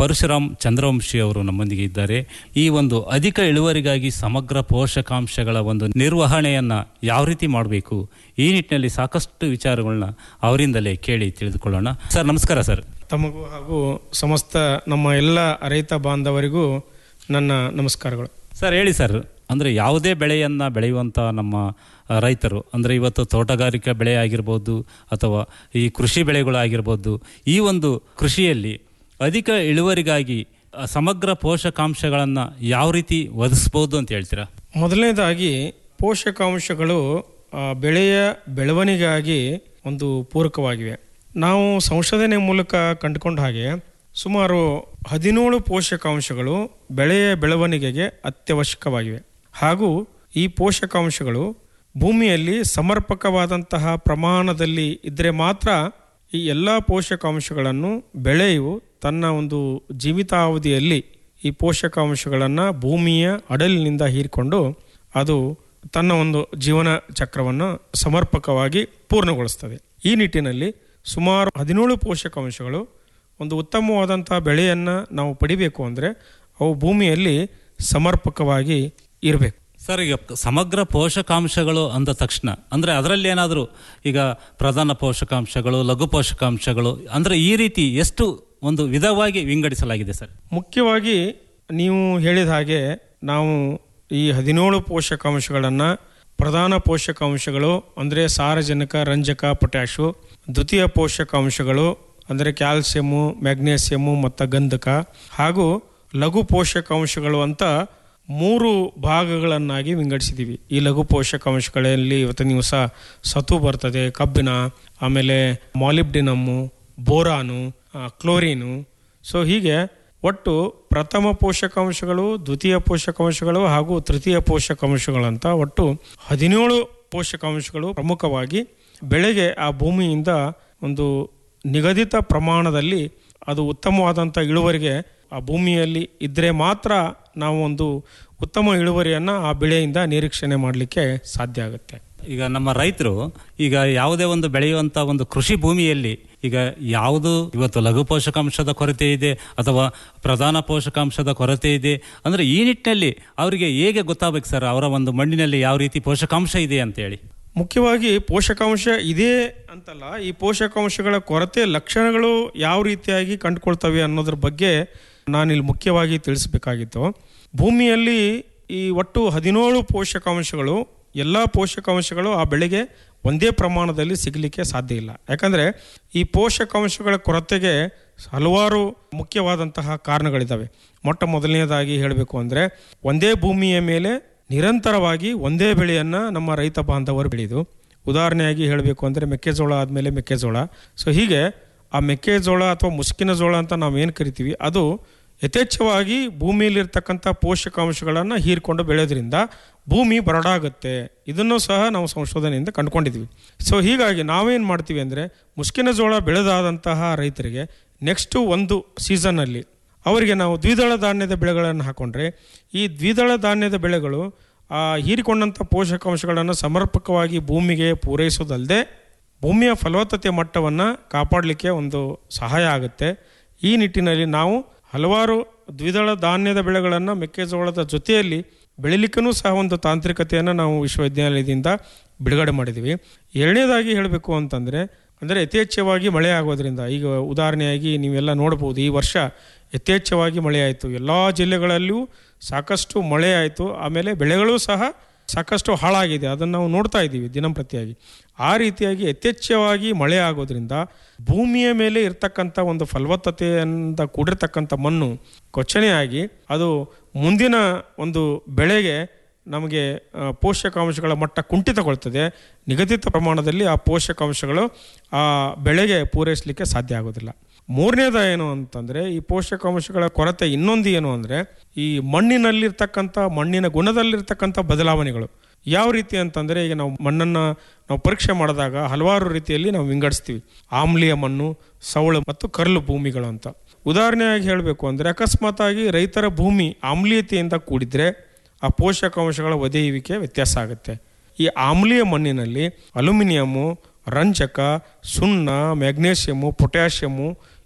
ಪರಶುರಾಮ್ ಚಂದ್ರವಂಶಿ ಅವರು ನಮ್ಮೊಂದಿಗೆ ಇದ್ದಾರೆ ಈ ಒಂದು ಅಧಿಕ ಇಳುವರಿಗಾಗಿ ಸಮಗ್ರ ಪೋಷಕಾಂಶಗಳ ಒಂದು ನಿರ್ವಹಣೆಯನ್ನ ಯಾವ ರೀತಿ ಮಾಡಬೇಕು ಈ ನಿಟ್ಟಿನಲ್ಲಿ ಸಾಕಷ್ಟು ವಿಚಾರಗಳನ್ನ ಅವರಿಂದಲೇ ಕೇಳಿ ತಿಳಿದುಕೊಳ್ಳೋಣ ಸರ್ ನಮಸ್ಕಾರ ಸರ್ ತಮಗೂ ಹಾಗೂ ಸಮಸ್ತ ನಮ್ಮ ಎಲ್ಲ ರೈತ ಬಾಂಧವರಿಗೂ ನನ್ನ ನಮಸ್ಕಾರಗಳು ಸರ್ ಹೇಳಿ ಸರ್ ಅಂದರೆ ಯಾವುದೇ ಬೆಳೆಯನ್ನು ಬೆಳೆಯುವಂಥ ನಮ್ಮ ಆ, ರೈತರು ಅಂದರೆ ಇವತ್ತು ತೋಟಗಾರಿಕಾ ಬೆಳೆ ಆಗಿರ್ಬೋದು ಅಥವಾ ಈ ಕೃಷಿ ಬೆಳೆಗಳಾಗಿರ್ಬೋದು ಈ ಒಂದು ಕೃಷಿಯಲ್ಲಿ ಅಧಿಕ ಇಳುವರಿಗಾಗಿ ಆ, ಸಮಗ್ರ ಪೋಷಕಾಂಶಗಳನ್ನು ಯಾವ ರೀತಿ ಒದಗಿಸ್ಬೋದು ಅಂತ ಹೇಳ್ತೀರಾ ಮೊದಲನೇದಾಗಿ ಪೋಷಕಾಂಶಗಳು ಆ, ಬೆಳೆಯ ಬೆಳವಣಿಗೆಗಾಗಿ ಒಂದು ಪೂರಕವಾಗಿವೆ ನಾವು ಸಂಶೋಧನೆ ಮೂಲಕ ಕಂಡುಕೊಂಡ ಹಾಗೆ ಸುಮಾರು ಹದಿನೇಳು ಪೋಷಕಾಂಶಗಳು ಬೆಳೆಯ ಬೆಳವಣಿಗೆಗೆ ಅತ್ಯವಶ್ಯಕವಾಗಿವೆ ಹಾಗೂ ಈ ಪೋಷಕಾಂಶಗಳು ಭೂಮಿಯಲ್ಲಿ ಸಮರ್ಪಕವಾದಂತಹ ಪ್ರಮಾಣದಲ್ಲಿ ಇದ್ದರೆ ಮಾತ್ರ ಈ ಎಲ್ಲ ಪೋಷಕಾಂಶಗಳನ್ನು ಬೆಳೆಯು ತನ್ನ ಒಂದು ಜೀವಿತಾವಧಿಯಲ್ಲಿ ಈ ಪೋಷಕಾಂಶಗಳನ್ನು ಭೂಮಿಯ ಅಡಲಿನಿಂದ ಹೀರಿಕೊಂಡು ಅದು ತನ್ನ ಒಂದು ಜೀವನ ಚಕ್ರವನ್ನು ಸಮರ್ಪಕವಾಗಿ ಪೂರ್ಣಗೊಳಿಸ್ತದೆ ಈ ನಿಟ್ಟಿನಲ್ಲಿ ಸುಮಾರು ಹದಿನೇಳು ಪೋಷಕಾಂಶಗಳು ಒಂದು ಉತ್ತಮವಾದಂತಹ ಬೆಳೆಯನ್ನು ನಾವು ಪಡಿಬೇಕು ಅಂದರೆ ಅವು ಭೂಮಿಯಲ್ಲಿ ಸಮರ್ಪಕವಾಗಿ ಇರಬೇಕು ಸರ್ ಈಗ ಸಮಗ್ರ ಪೋಷಕಾಂಶಗಳು ಅಂದ ತಕ್ಷಣ ಅಂದರೆ ಅದರಲ್ಲಿ ಏನಾದರೂ ಈಗ ಪ್ರಧಾನ ಪೋಷಕಾಂಶಗಳು ಲಘು ಪೋಷಕಾಂಶಗಳು ಅಂದರೆ ಈ ರೀತಿ ಎಷ್ಟು ಒಂದು ವಿಧವಾಗಿ ವಿಂಗಡಿಸಲಾಗಿದೆ ಸರ್ ಮುಖ್ಯವಾಗಿ ನೀವು ಹೇಳಿದ ಹಾಗೆ ನಾವು ಈ ಹದಿನೇಳು ಪೋಷಕಾಂಶಗಳನ್ನು ಪ್ರಧಾನ ಪೋಷಕಾಂಶಗಳು ಅಂದರೆ ಸಾರಜನಕ ರಂಜಕ ಪೊಟ್ಯಾಶು ದ್ವಿತೀಯ ಪೋಷಕಾಂಶಗಳು ಅಂದರೆ ಕ್ಯಾಲ್ಸಿಯಮ್ಮು ಮ್ಯಾಗ್ನೇಸಿಯಮ್ಮು ಮತ್ತು ಗಂಧಕ ಹಾಗೂ ಲಘು ಪೋಷಕಾಂಶಗಳು ಅಂತ ಮೂರು ಭಾಗಗಳನ್ನಾಗಿ ವಿಂಗಡಿಸಿದ್ದೀವಿ ಈ ಲಘು ಪೋಷಕಾಂಶಗಳಲ್ಲಿ ಇವತ್ತು ನೀವು ಸಹ ಸತು ಬರ್ತದೆ ಕಬ್ಬಿಣ ಆಮೇಲೆ ಮಾಲಿಬ್ಡಿನಮ್ಮು ಬೋರಾನು ಆ, ಕ್ಲೋರಿನು ಸೊ ಹೀಗೆ ಒಟ್ಟು ಪ್ರಥಮ ಪೋಷಕಾಂಶಗಳು ದ್ವಿತೀಯ ಪೋಷಕಾಂಶಗಳು ಹಾಗೂ ತೃತೀಯ ಪೋಷಕಾಂಶಗಳಂತ ಒಟ್ಟು ಹದಿನೇಳು ಪೋಷಕಾಂಶಗಳು ಪ್ರಮುಖವಾಗಿ ಬೆಳೆಗೆ ಆ ಭೂಮಿಯಿಂದ ಒಂದು ನಿಗದಿತ ಪ್ರಮಾಣದಲ್ಲಿ ಅದು ಉತ್ತಮವಾದಂಥ ಇಳುವರಿಗೆ ಆ ಭೂಮಿಯಲ್ಲಿ ಇದ್ದರೆ ಮಾತ್ರ ನಾವು ಒಂದು ಉತ್ತಮ ಇಳುವರಿಯನ್ನು ಆ ಬೆಳೆಯಿಂದ ನಿರೀಕ್ಷಣೆ ಮಾಡಲಿಕ್ಕೆ ಸಾಧ್ಯ ಆಗುತ್ತೆ ಈಗ ನಮ್ಮ ರೈತರು ಈಗ ಯಾವುದೇ ಒಂದು ಬೆಳೆಯುವಂತ ಒಂದು ಕೃಷಿ ಭೂಮಿಯಲ್ಲಿ ಈಗ ಯಾವುದು ಇವತ್ತು ಲಘು ಪೋಷಕಾಂಶದ ಕೊರತೆ ಇದೆ ಅಥವಾ ಪ್ರಧಾನ ಪೋಷಕಾಂಶದ ಕೊರತೆ ಇದೆ ಅಂದ್ರೆ ಈ ನಿಟ್ಟಿನಲ್ಲಿ ಅವರಿಗೆ ಹೇಗೆ ಗೊತ್ತಾಗಬೇಕು ಸರ್ ಅವರ ಒಂದು ಮಣ್ಣಿನಲ್ಲಿ ಯಾವ ರೀತಿ ಪೋಷಕಾಂಶ ಇದೆ ಅಂತ ಹೇಳಿ ಮುಖ್ಯವಾಗಿ ಪೋಷಕಾಂಶ ಇದೆ ಅಂತಲ್ಲ ಈ ಪೋಷಕಾಂಶಗಳ ಕೊರತೆ ಲಕ್ಷಣಗಳು ಯಾವ ರೀತಿಯಾಗಿ ಕಂಡುಕೊಳ್ತವೆ ಅನ್ನೋದ್ರ ಬಗ್ಗೆ ನಾನಿಲ್ಲಿ ಮುಖ್ಯವಾಗಿ ತಿಳಿಸ್ಬೇಕಾಗಿತ್ತು ಭೂಮಿಯಲ್ಲಿ ಈ ಒಟ್ಟು ಹದಿನೇಳು ಪೋಷಕಾಂಶಗಳು ಎಲ್ಲ ಪೋಷಕಾಂಶಗಳು ಆ ಬೆಳೆಗೆ ಒಂದೇ ಪ್ರಮಾಣದಲ್ಲಿ ಸಿಗಲಿಕ್ಕೆ ಸಾಧ್ಯ ಇಲ್ಲ ಯಾಕಂದರೆ ಈ ಪೋಷಕಾಂಶಗಳ ಕೊರತೆಗೆ ಹಲವಾರು ಮುಖ್ಯವಾದಂತಹ ಕಾರಣಗಳಿದ್ದಾವೆ ಮೊಟ್ಟ ಮೊದಲನೇದಾಗಿ ಹೇಳಬೇಕು ಅಂದರೆ ಒಂದೇ ಭೂಮಿಯ ಮೇಲೆ ನಿರಂತರವಾಗಿ ಒಂದೇ ಬೆಳೆಯನ್ನು ನಮ್ಮ ರೈತ ಬಾಂಧವರು ಬೆಳೆಯುದು ಉದಾಹರಣೆಯಾಗಿ ಹೇಳಬೇಕು ಅಂದರೆ ಮೆಕ್ಕೆಜೋಳ ಆದಮೇಲೆ ಮೆಕ್ಕೆಜೋಳ ಸೊ ಹೀಗೆ ಆ ಮೆಕ್ಕೆಜೋಳ ಅಥವಾ ಮುಸ್ಕಿನ ಜೋಳ ಅಂತ ನಾವೇನು ಕರಿತೀವಿ ಅದು ಯಥೇಚ್ಛವಾಗಿ ಭೂಮಿಯಲ್ಲಿರ್ತಕ್ಕಂಥ ಪೋಷಕಾಂಶಗಳನ್ನು ಹೀರ್ಕೊಂಡು ಬೆಳೆಯೋದ್ರಿಂದ ಭೂಮಿ ಬರಡಾಗುತ್ತೆ ಇದನ್ನು ಸಹ ನಾವು ಸಂಶೋಧನೆಯಿಂದ ಕಂಡುಕೊಂಡಿದ್ವಿ ಸೊ ಹೀಗಾಗಿ ನಾವೇನು ಮಾಡ್ತೀವಿ ಅಂದರೆ ಮುಸ್ಕಿನ ಜೋಳ ಬೆಳೆದಾದಂತಹ ರೈತರಿಗೆ ನೆಕ್ಸ್ಟು ಒಂದು ಸೀಸನ್ನಲ್ಲಿ ಅವರಿಗೆ ನಾವು ದ್ವಿದಳ ಧಾನ್ಯದ ಬೆಳೆಗಳನ್ನು ಹಾಕೊಂಡ್ರೆ ಈ ದ್ವಿದಳ ಧಾನ್ಯದ ಬೆಳೆಗಳು ಆ ಹೀರಿಕೊಂಡಂಥ ಪೋಷಕಾಂಶಗಳನ್ನು ಸಮರ್ಪಕವಾಗಿ ಭೂಮಿಗೆ ಪೂರೈಸೋದಲ್ಲದೆ ಭೂಮಿಯ ಫಲವತ್ತತೆ ಮಟ್ಟವನ್ನು ಕಾಪಾಡಲಿಕ್ಕೆ ಒಂದು ಸಹಾಯ ಆಗುತ್ತೆ ಈ ನಿಟ್ಟಿನಲ್ಲಿ ನಾವು ಹಲವಾರು ದ್ವಿದಳ ಧಾನ್ಯದ ಬೆಳೆಗಳನ್ನು ಮೆಕ್ಕೆಜೋಳದ ಜೊತೆಯಲ್ಲಿ ಬೆಳಿಲಿಕ್ಕೂ ಸಹ ಒಂದು ತಾಂತ್ರಿಕತೆಯನ್ನು ನಾವು ವಿಶ್ವವಿದ್ಯಾಲಯದಿಂದ ಬಿಡುಗಡೆ ಮಾಡಿದ್ದೀವಿ ಎರಡನೇದಾಗಿ ಹೇಳಬೇಕು ಅಂತಂದರೆ ಅಂದರೆ ಯಥೇಚ್ಛವಾಗಿ ಮಳೆ ಆಗೋದ್ರಿಂದ ಈಗ ಉದಾಹರಣೆಯಾಗಿ ನೀವೆಲ್ಲ ನೋಡ್ಬೋದು ಈ ವರ್ಷ ಯಥೇಚ್ಛವಾಗಿ ಮಳೆ ಆಯಿತು ಎಲ್ಲ ಜಿಲ್ಲೆಗಳಲ್ಲೂ ಸಾಕಷ್ಟು ಮಳೆ ಆಯಿತು ಆಮೇಲೆ ಬೆಳೆಗಳು ಸಹ ಸಾಕಷ್ಟು ಹಾಳಾಗಿದೆ ಅದನ್ನು ನಾವು ನೋಡ್ತಾ ಇದ್ದೀವಿ ದಿನಂಪ್ರತಿಯಾಗಿ ಆ ರೀತಿಯಾಗಿ ಯಥೇಚ್ಛವಾಗಿ ಮಳೆ ಆಗೋದ್ರಿಂದ ಭೂಮಿಯ ಮೇಲೆ ಇರ್ತಕ್ಕಂಥ ಒಂದು ಫಲವತ್ತತೆಯಿಂದ ಕೂಡಿರ್ತಕ್ಕಂಥ ಮಣ್ಣು ಕೊಚ್ಚಣೆಯಾಗಿ ಅದು ಮುಂದಿನ ಒಂದು ಬೆಳೆಗೆ ನಮಗೆ ಆ, ಪೋಷಕಾಂಶಗಳ ಮಟ್ಟ ಕುಂಠಿತಗೊಳ್ತದೆ ನಿಗದಿತ ಪ್ರಮಾಣದಲ್ಲಿ ಆ ಪೋಷಕಾಂಶಗಳು ಆ ಬೆಳೆಗೆ ಪೂರೈಸಲಿಕ್ಕೆ ಸಾಧ್ಯ ಆಗೋದಿಲ್ಲ ಮೂರನೇದ ಏನು ಅಂತಂದರೆ ಈ ಪೋಷಕಾಂಶಗಳ ಕೊರತೆ ಇನ್ನೊಂದು ಏನು ಅಂದರೆ ಈ ಮಣ್ಣಿನಲ್ಲಿರ್ತಕ್ಕಂಥ ಮಣ್ಣಿನ ಗುಣದಲ್ಲಿರ್ತಕ್ಕಂಥ ಬದಲಾವಣೆಗಳು ಯಾವ ರೀತಿ ಅಂತಂದರೆ ಈಗ ನಾವು ಮಣ್ಣನ್ನು ನಾವು ಪರೀಕ್ಷೆ ಮಾಡಿದಾಗ ಹಲವಾರು ರೀತಿಯಲ್ಲಿ ನಾವು ವಿಂಗಡಿಸ್ತೀವಿ ಆಮ್ಲೀಯ ಮಣ್ಣು ಸವಳು ಮತ್ತು ಕರ್ಲು ಭೂಮಿಗಳು ಅಂತ ಉದಾಹರಣೆಯಾಗಿ ಹೇಳಬೇಕು ಅಂದರೆ ಅಕಸ್ಮಾತಾಗಿ ರೈತರ ಭೂಮಿ ಆಮ್ಲೀಯತೆಯಿಂದ ಕೂಡಿದ್ರೆ ಆ ಪೋಷಕಾಂಶಗಳ ಒದೆಯುವಿಕೆ ವ್ಯತ್ಯಾಸ ಆಗುತ್ತೆ ಈ ಆಮ್ಲೀಯ ಮಣ್ಣಿನಲ್ಲಿ ಅಲ್ಯೂಮಿನಿಯಮ್ಮು ರಂಜಕ ಸುಣ್ಣ ಮ್ಯಾಗ್ನೇಷಿಯಮ್ಮು ಪೊಟ್ಯಾಷಿಯಮ್ಮು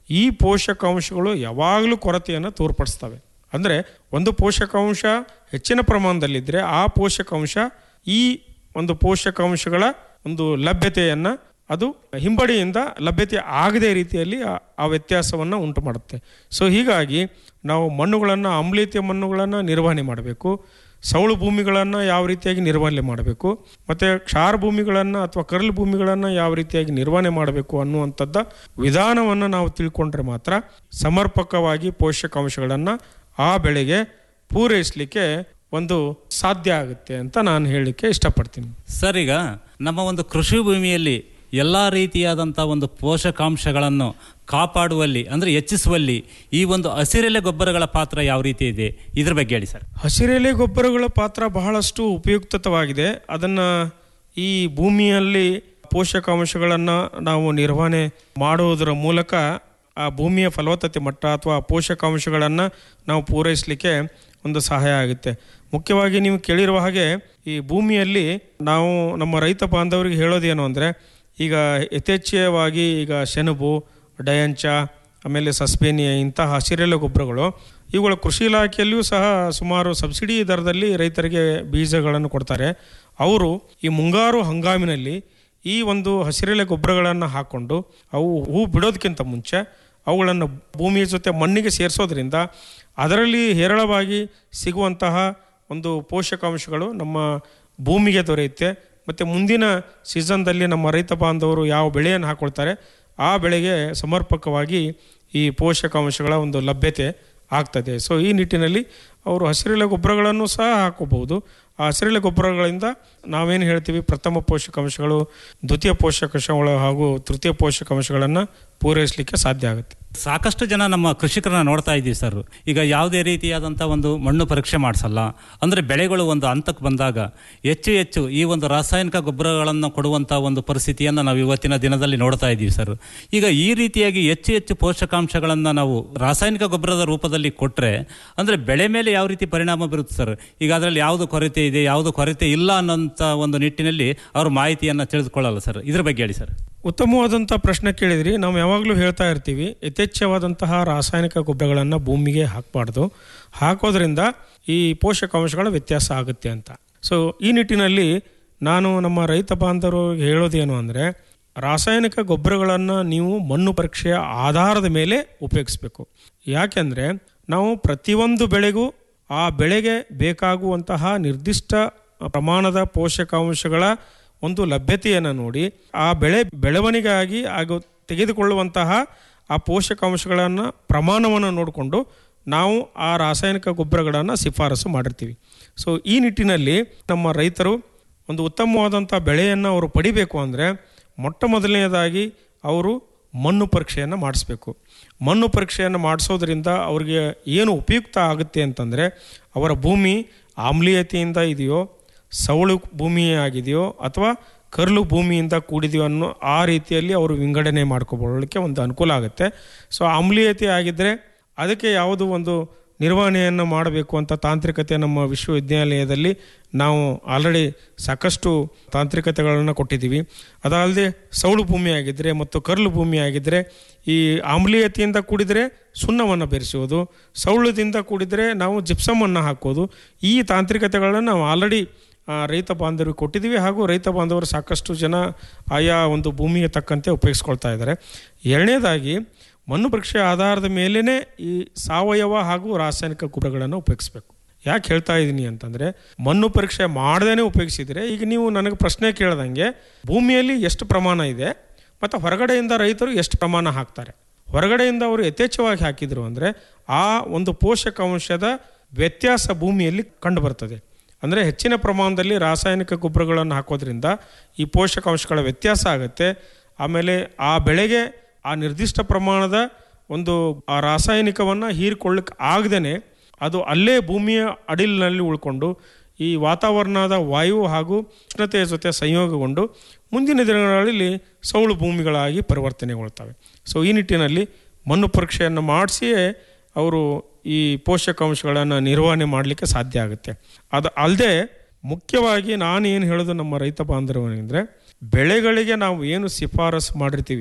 ಈ ಪೋಷಕಾಂಶಗಳು ಯಾವಾಗಲೂ ಕೊರತೆಯನ್ನು ತೋರ್ಪಡಿಸ್ತವೆ ಅಂದರೆ ಒಂದು ಪೋಷಕಾಂಶ ಹೆಚ್ಚಿನ ಪ್ರಮಾಣದಲ್ಲಿದ್ದರೆ ಆ ಪೋಷಕಾಂಶ ಈ ಒಂದು ಪೋಷಕಾಂಶಗಳ ಒಂದು ಲಭ್ಯತೆಯನ್ನು ಅದು ಹಿಂಬಡಿಯಿಂದ ಲಭ್ಯತೆ ಆಗದೇ ರೀತಿಯಲ್ಲಿ ಆ- ಆ ವ್ಯತ್ಯಾಸವನ್ನು ಉಂಟು ಮಾಡುತ್ತೆ ಸೊ ಹೀಗಾಗಿ ನಾವು ಮಣ್ಣುಗಳನ್ನು ಆಮ್ಲೀಯತೆ ಮಣ್ಣುಗಳನ್ನು ನಿರ್ವಹಣೆ ಮಾಡಬೇಕು ಸೌಳು ಭೂಮಿಗಳನ್ನು ಯಾವ ರೀತಿಯಾಗಿ ನಿರ್ವಹಣೆ ಮಾಡಬೇಕು ಮತ್ತು ಕ್ಷಾರ ಭೂಮಿಗಳನ್ನು ಅಥವಾ ಕರಲು ಭೂಮಿಗಳನ್ನು ಯಾವ ರೀತಿಯಾಗಿ ನಿರ್ವಹಣೆ ಮಾಡಬೇಕು ಅನ್ನುವಂಥದ್ದು ವಿಧಾನವನ್ನು ನಾವು ತಿಳ್ಕೊಂಡ್ರೆ ಮಾತ್ರ ಸಮರ್ಪಕವಾಗಿ ಪೋಷಕಾಂಶಗಳನ್ನು ಆ ಬೆಳೆಗೆ ಪೂರೈಸಲಿಕ್ಕೆ ಒಂದು ಸಾಧ್ಯ ಆಗುತ್ತೆ ಅಂತ ನಾನು ಹೇಳಲಿಕ್ಕೆ ಇಷ್ಟಪಡ್ತೀನಿ ಸರ್ ಈಗ ನಮ್ಮ ಒಂದು ಕೃಷಿ ಭೂಮಿಯಲ್ಲಿ ಎಲ್ಲ ರೀತಿಯಾದಂಥ ಒಂದು ಪೋಷಕಾಂಶಗಳನ್ನು ಕಾಪಾಡುವಲ್ಲಿ ಅಂದರೆ ಹೆಚ್ಚಿಸುವಲ್ಲಿ ಈ ಒಂದು ಹಸಿರೆಲೆ ಗೊಬ್ಬರಗಳ ಪಾತ್ರ ಯಾವ ರೀತಿ ಇದೆ ಇದ್ರ ಬಗ್ಗೆ ಹೇಳಿ ಸರ್ ಹಸಿರೆಲೆ ಗೊಬ್ಬರಗಳ ಪಾತ್ರ ಬಹಳಷ್ಟು ಉಪಯುಕ್ತವಾಗಿದೆ ಅದನ್ನು ಈ ಭೂಮಿಯಲ್ಲಿ ಪೋಷಕಾಂಶಗಳನ್ನು ನಾವು ನಿರ್ವಹಣೆ ಮಾಡುವುದರ ಮೂಲಕ ಆ ಭೂಮಿಯ ಫಲವತ್ತತೆ ಮಟ್ಟ ಅಥವಾ ಪೋಷಕಾಂಶಗಳನ್ನು ನಾವು ಪೂರೈಸಲಿಕ್ಕೆ ಒಂದು ಸಹಾಯ ಆಗುತ್ತೆ ಮುಖ್ಯವಾಗಿ ನೀವು ಕೇಳಿರುವ ಹಾಗೆ ಈ ಭೂಮಿಯಲ್ಲಿ ನಾವು ನಮ್ಮ ರೈತ ಬಾಂಧವರಿಗೆ ಹೇಳೋದೇನು ಅಂದರೆ ಈಗ ಯಥೇಚ್ಛವಾಗಿ ಈಗ ಸೆಣಬು ಡಯಂಚ ಆಮೇಲೆ ಸಸ್ಪೇನಿಯ ಇಂತಹ ಹಸಿರೆಲೆ ಗೊಬ್ಬರಗಳು ಇವುಗಳ ಕೃಷಿ ಇಲಾಖೆಯಲ್ಲಿಯೂ ಸಹ ಸುಮಾರು ಸಬ್ಸಿಡಿ ದರದಲ್ಲಿ ರೈತರಿಗೆ ಬೀಜಗಳನ್ನು ಕೊಡ್ತಾರೆ ಅವರು ಈ ಮುಂಗಾರು ಹಂಗಾಮಿನಲ್ಲಿ ಈ ಒಂದು ಹಸಿರೆಲೆ ಗೊಬ್ಬರಗಳನ್ನು ಹಾಕ್ಕೊಂಡು ಅವು ಹೂ ಬಿಡೋದಕ್ಕಿಂತ ಮುಂಚೆ ಅವುಗಳನ್ನು ಭೂಮಿಯ ಜೊತೆ ಮಣ್ಣಿಗೆ ಸೇರಿಸೋದ್ರಿಂದ ಅದರಲ್ಲಿ ಹೇರಳವಾಗಿ ಸಿಗುವಂತಹ ಒಂದು ಪೋಷಕಾಂಶಗಳು ನಮ್ಮ ಭೂಮಿಗೆ ದೊರೆಯುತ್ತೆ ಮತ್ತು ಮುಂದಿನ ಸೀಸನ್ದಲ್ಲಿ ನಮ್ಮ ರೈತ ಬಾಂಧವರು ಯಾವ ಬೆಳೆಯನ್ನು ಹಾಕ್ಕೊಳ್ತಾರೆ ಆ ಬೆಳೆಗೆ ಸಮರ್ಪಕವಾಗಿ ಈ ಪೋಷಕಾಂಶಗಳ ಒಂದು ಲಭ್ಯತೆ ಆಗ್ತದೆ ಸೊ ಈ ನಿಟ್ಟಿನಲ್ಲಿ ಅವರು ಹಸಿರೆಲೆ ಗೊಬ್ಬರಗಳನ್ನು ಸಹ ಹಾಕೋಬಹುದು ಆ ಹಸಿರೆಲೆ ಗೊಬ್ಬರಗಳಿಂದ ನಾವೇನು ಹೇಳ್ತೀವಿ ಪ್ರಥಮ ಪೋಷಕಾಂಶಗಳು ದ್ವಿತೀಯ ಪೋಷಕಾಂಶಗಳು ಹಾಗೂ ತೃತೀಯ ಪೋಷಕಾಂಶಗಳನ್ನು ಪೂರೈಸಲಿಕ್ಕೆ ಸಾಧ್ಯ ಆಗುತ್ತೆ ಸಾಕಷ್ಟು ಜನ ನಮ್ಮ ಕೃಷಿಕರನ್ನ ನೋಡ್ತಾ ಇದ್ದೀವಿ ಸರ್ ಈಗ ಯಾವುದೇ ರೀತಿಯಾದಂಥ ಒಂದು ಮಣ್ಣು ಪರೀಕ್ಷೆ ಮಾಡಿಸಲ್ಲ ಅಂದರೆ ಬೆಳೆಗಳು ಒಂದು ಹಂತಕ್ಕೆ ಬಂದಾಗ ಹೆಚ್ಚು ಹೆಚ್ಚು ಈ ಒಂದು ರಾಸಾಯನಿಕ ಗೊಬ್ಬರಗಳನ್ನು ಕೊಡುವಂಥ ಒಂದು ಪರಿಸ್ಥಿತಿಯನ್ನು ನಾವು ಇವತ್ತಿನ ದಿನದಲ್ಲಿ ನೋಡ್ತಾ ಇದ್ದೀವಿ ಸರ್ ಈಗ ಈ ರೀತಿಯಾಗಿ ಹೆಚ್ಚು ಹೆಚ್ಚು ಪೋಷಕಾಂಶಗಳನ್ನು ನಾವು ರಾಸಾಯನಿಕ ಗೊಬ್ಬರದ ರೂಪದಲ್ಲಿ ಕೊಟ್ಟರೆ ಅಂದರೆ ಬೆಳೆ ಮೇಲೆ ಯಾವ ರೀತಿ ಪರಿಣಾಮ ಬೀರುತ್ತೆ ಸರ್ ಈಗ ಅದರಲ್ಲಿ ಯಾವುದು ಕೊರತೆ ಇದೆ ಯಾವುದು ಕೊರತೆ ಇಲ್ಲ ಅನ್ನೋಂಥ ಒಂದು ನಿಟ್ಟಿನಲ್ಲಿ ಅವರು ಮಾಹಿತಿಯನ್ನು ತಿಳಿದುಕೊಳ್ಳಲ್ಲ ಸರ್ ಇದ್ರ ಬಗ್ಗೆ ಹೇಳಿ ಸರ್ ಉತ್ತಮವಾದಂಥ ಪ್ರಶ್ನೆ ಕೇಳಿದ್ರಿ ನಾವು ಯಾವಾಗಲೂ ಹೇಳ್ತಾ ಇರ್ತೀವಿ ಯಥೇಚ್ಛವಾದಂತಹ ರಾಸಾಯನಿಕ ಗೊಬ್ಬರಗಳನ್ನು ಭೂಮಿಗೆ ಹಾಕಬಾರ್ದು ಹಾಕೋದ್ರಿಂದ ಈ ಪೋಷಕಾಂಶಗಳ ವ್ಯತ್ಯಾಸ ಆಗುತ್ತೆ ಅಂತ ಸೊ ಈ ನಿಟ್ಟಿನಲ್ಲಿ ನಾನು ನಮ್ಮ ರೈತ ಬಾಂಧವರು ಹೇಳೋದೇನು ಅಂದರೆ ರಾಸಾಯನಿಕ ಗೊಬ್ಬರಗಳನ್ನು ನೀವು ಮಣ್ಣು ಪರೀಕ್ಷೆಯ ಆಧಾರದ ಮೇಲೆ ಉಪಯೋಗಿಸ್ಬೇಕು ಯಾಕೆಂದರೆ ನಾವು ಪ್ರತಿಯೊಂದು ಬೆಳೆಗೂ ಆ ಬೆಳೆಗೆ ಬೇಕಾಗುವಂತಹ ನಿರ್ದಿಷ್ಟ ಪ್ರಮಾಣದ ಪೋಷಕಾಂಶಗಳ ಒಂದು ಲಭ್ಯತೆಯನ್ನು ನೋಡಿ ಆ ಬೆಳೆ ಬೆಳವಣಿಗೆಯಾಗಿ ಹಾಗೂ ತೆಗೆದುಕೊಳ್ಳುವಂತಹ ಆ ಪೋಷಕಾಂಶಗಳನ್ನು ಪ್ರಮಾಣವನ್ನು ನೋಡಿಕೊಂಡು ನಾವು ಆ ರಾಸಾಯನಿಕ ಗೊಬ್ಬರಗಳನ್ನು ಶಿಫಾರಸು ಮಾಡಿರ್ತೀವಿ ಸೊ ಈ ನಿಟ್ಟಿನಲ್ಲಿ ನಮ್ಮ ರೈತರು ಒಂದು ಉತ್ತಮವಾದಂಥ ಬೆಳೆಯನ್ನು ಅವರು ಪಡಿಬೇಕು ಅಂದರೆ ಮೊಟ್ಟ ಮೊದಲನೆಯದಾಗಿ ಅವರು ಮಣ್ಣು ಪರೀಕ್ಷೆಯನ್ನು ಮಾಡಿಸ್ಬೇಕು ಮಣ್ಣು ಪರೀಕ್ಷೆಯನ್ನು ಮಾಡಿಸೋದ್ರಿಂದ ಅವ್ರಿಗೆ ಏನು ಉಪಯುಕ್ತ ಆಗುತ್ತೆ ಅಂತಂದರೆ ಅವರ ಭೂಮಿ ಆಮ್ಲೀಯತೆಯಿಂದ ಇದೆಯೋ ಸವಳು ಭೂಮಿ ಆಗಿದೆಯೋ ಅಥವಾ ಕರ್ಲು ಭೂಮಿಯಿಂದ ಕೂಡಿದೆಯೋ ಅನ್ನೋ ಆ ರೀತಿಯಲ್ಲಿ ಅವರು ವಿಂಗಡಣೆ ಮಾಡ್ಕೊಕೊಳ್ಳಲಿಕ್ಕೆ ಒಂದು ಅನುಕೂಲ ಆಗುತ್ತೆ ಸೊ ಆಮ್ಲೀಯತೆ ಆಗಿದ್ದರೆ ಅದಕ್ಕೆ ಯಾವುದು ಒಂದು ನಿರ್ವಹಣೆಯನ್ನು ಮಾಡಬೇಕು ಅಂತ ತಾಂತ್ರಿಕತೆ ನಮ್ಮ ವಿಶ್ವವಿದ್ಯಾಲಯದಲ್ಲಿ ನಾವು ಆಲ್ರೆಡಿ ಸಾಕಷ್ಟು ತಾಂತ್ರಿಕತೆಗಳನ್ನು ಕೊಟ್ಟಿದ್ದೀವಿ ಅದಲ್ಲದೆ ಸೌಳು ಭೂಮಿ ಆಗಿದ್ದರೆ ಮತ್ತು ಕರ್ಲು ಭೂಮಿ ಆಗಿದ್ದರೆ ಈ ಆಮ್ಲೀಯತೆಯಿಂದ ಕೂಡಿದರೆ ಸುಣ್ಣವನ್ನು ಬೆರೆಸುವುದು ಸೌಳದಿಂದ ಕೂಡಿದರೆ ನಾವು ಜಿಪ್ಸಮನ್ನು ಹಾಕೋದು ಈ ತಾಂತ್ರಿಕತೆಗಳನ್ನು ನಾವು ಆಲ್ರೆಡಿ ಆ, ರೈತ ಬಾಂಧವರಿಗೆ ಕೊಟ್ಟಿದ್ದೀವಿ ಹಾಗೂ ರೈತ ಬಾಂಧವರು ಸಾಕಷ್ಟು ಜನ ಆಯಾ ಒಂದು ಭೂಮಿಗೆ ತಕ್ಕಂತೆ ಉಪಯೋಗಿಸ್ಕೊಳ್ತಾ ಇದ್ದಾರೆ ಎರಡನೇದಾಗಿ ಮಣ್ಣು ಪರೀಕ್ಷೆ ಆಧಾರದ ಮೇಲೇ ಈ ಸಾವಯವ ಹಾಗೂ ರಾಸಾಯನಿಕ ಗೊಬ್ಬರಗಳನ್ನು ಉಪಯೋಗಿಸ್ಬೇಕು ಯಾಕೆ ಹೇಳ್ತಾ ಇದ್ದೀನಿ ಅಂತಂದರೆ ಮಣ್ಣು ಪರೀಕ್ಷೆ ಮಾಡ್ದೇ ಉಪಯೋಗಿಸಿದರೆ ಈಗ ನೀವು ನನಗೆ ಪ್ರಶ್ನೆ ಕೇಳ್ದಂಗೆ ಭೂಮಿಯಲ್ಲಿ ಎಷ್ಟು ಪ್ರಮಾಣ ಇದೆ ಮತ್ತು ಹೊರಗಡೆಯಿಂದ ರೈತರು ಎಷ್ಟು ಪ್ರಮಾಣ ಹಾಕ್ತಾರೆ ಹೊರಗಡೆಯಿಂದ ಅವರು ಯಥೇಚ್ಛವಾಗಿ ಹಾಕಿದರು ಅಂದರೆ ಆ ಒಂದು ಪೋಷಕಾಂಶದ ವ್ಯತ್ಯಾಸ ಭೂಮಿಯಲ್ಲಿ ಕಂಡು ಬರ್ತದೆ ಅಂದರೆ ಹೆಚ್ಚಿನ ಪ್ರಮಾಣದಲ್ಲಿ ರಾಸಾಯನಿಕ ಗೊಬ್ಬರಗಳನ್ನು ಹಾಕೋದ್ರಿಂದ ಈ ಪೋಷಕಾಂಶಗಳ ವ್ಯತ್ಯಾಸ ಆಗುತ್ತೆ ಆಮೇಲೆ ಆ ಬೆಳೆಗೆ ಆ ನಿರ್ದಿಷ್ಟ ಪ್ರಮಾಣದ ಒಂದು ಆ ರಾಸಾಯನಿಕವನ್ನು ಹೀರಿಕೊಳ್ಳಕ್ಕೆ ಆಗದೇ ಅದು ಅಲ್ಲೇ ಭೂಮಿಯ ಅಡಿಲಿನಲ್ಲಿ ಉಳ್ಕೊಂಡು ಈ ವಾತಾವರಣದ ವಾಯು ಹಾಗೂ ಉಷ್ಣತೆಯ ಜೊತೆ ಸಂಯೋಗಗೊಂಡು ಮುಂದಿನ ದಿನಗಳಲ್ಲಿ ಸೌಳು ಭೂಮಿಗಳಾಗಿ ಪರಿವರ್ತನೆಗೊಳ್ತವೆ ಸೊ ಈ ನಿಟ್ಟಿನಲ್ಲಿ ಮಣ್ಣು ಪರೀಕ್ಷೆಯನ್ನು ಮಾಡಿಸಿಯೇ ಅವರು ಈ ಪೋಷಕಾಂಶಗಳನ್ನು ನಿರ್ವಹಣೆ ಮಾಡಲಿಕ್ಕೆ ಸಾಧ್ಯ ಆಗುತ್ತೆ ಅದು ಅಲ್ಲದೆ ಮುಖ್ಯವಾಗಿ ನಾನು ಏನು ಹೇಳೋದು ನಮ್ಮ ರೈತ ಬಾಂಧವನೆಂದರೆ ಬೆಳೆಗಳಿಗೆ ನಾವು ಏನು ಶಿಫಾರಸು ಮಾಡಿರ್ತೀವಿ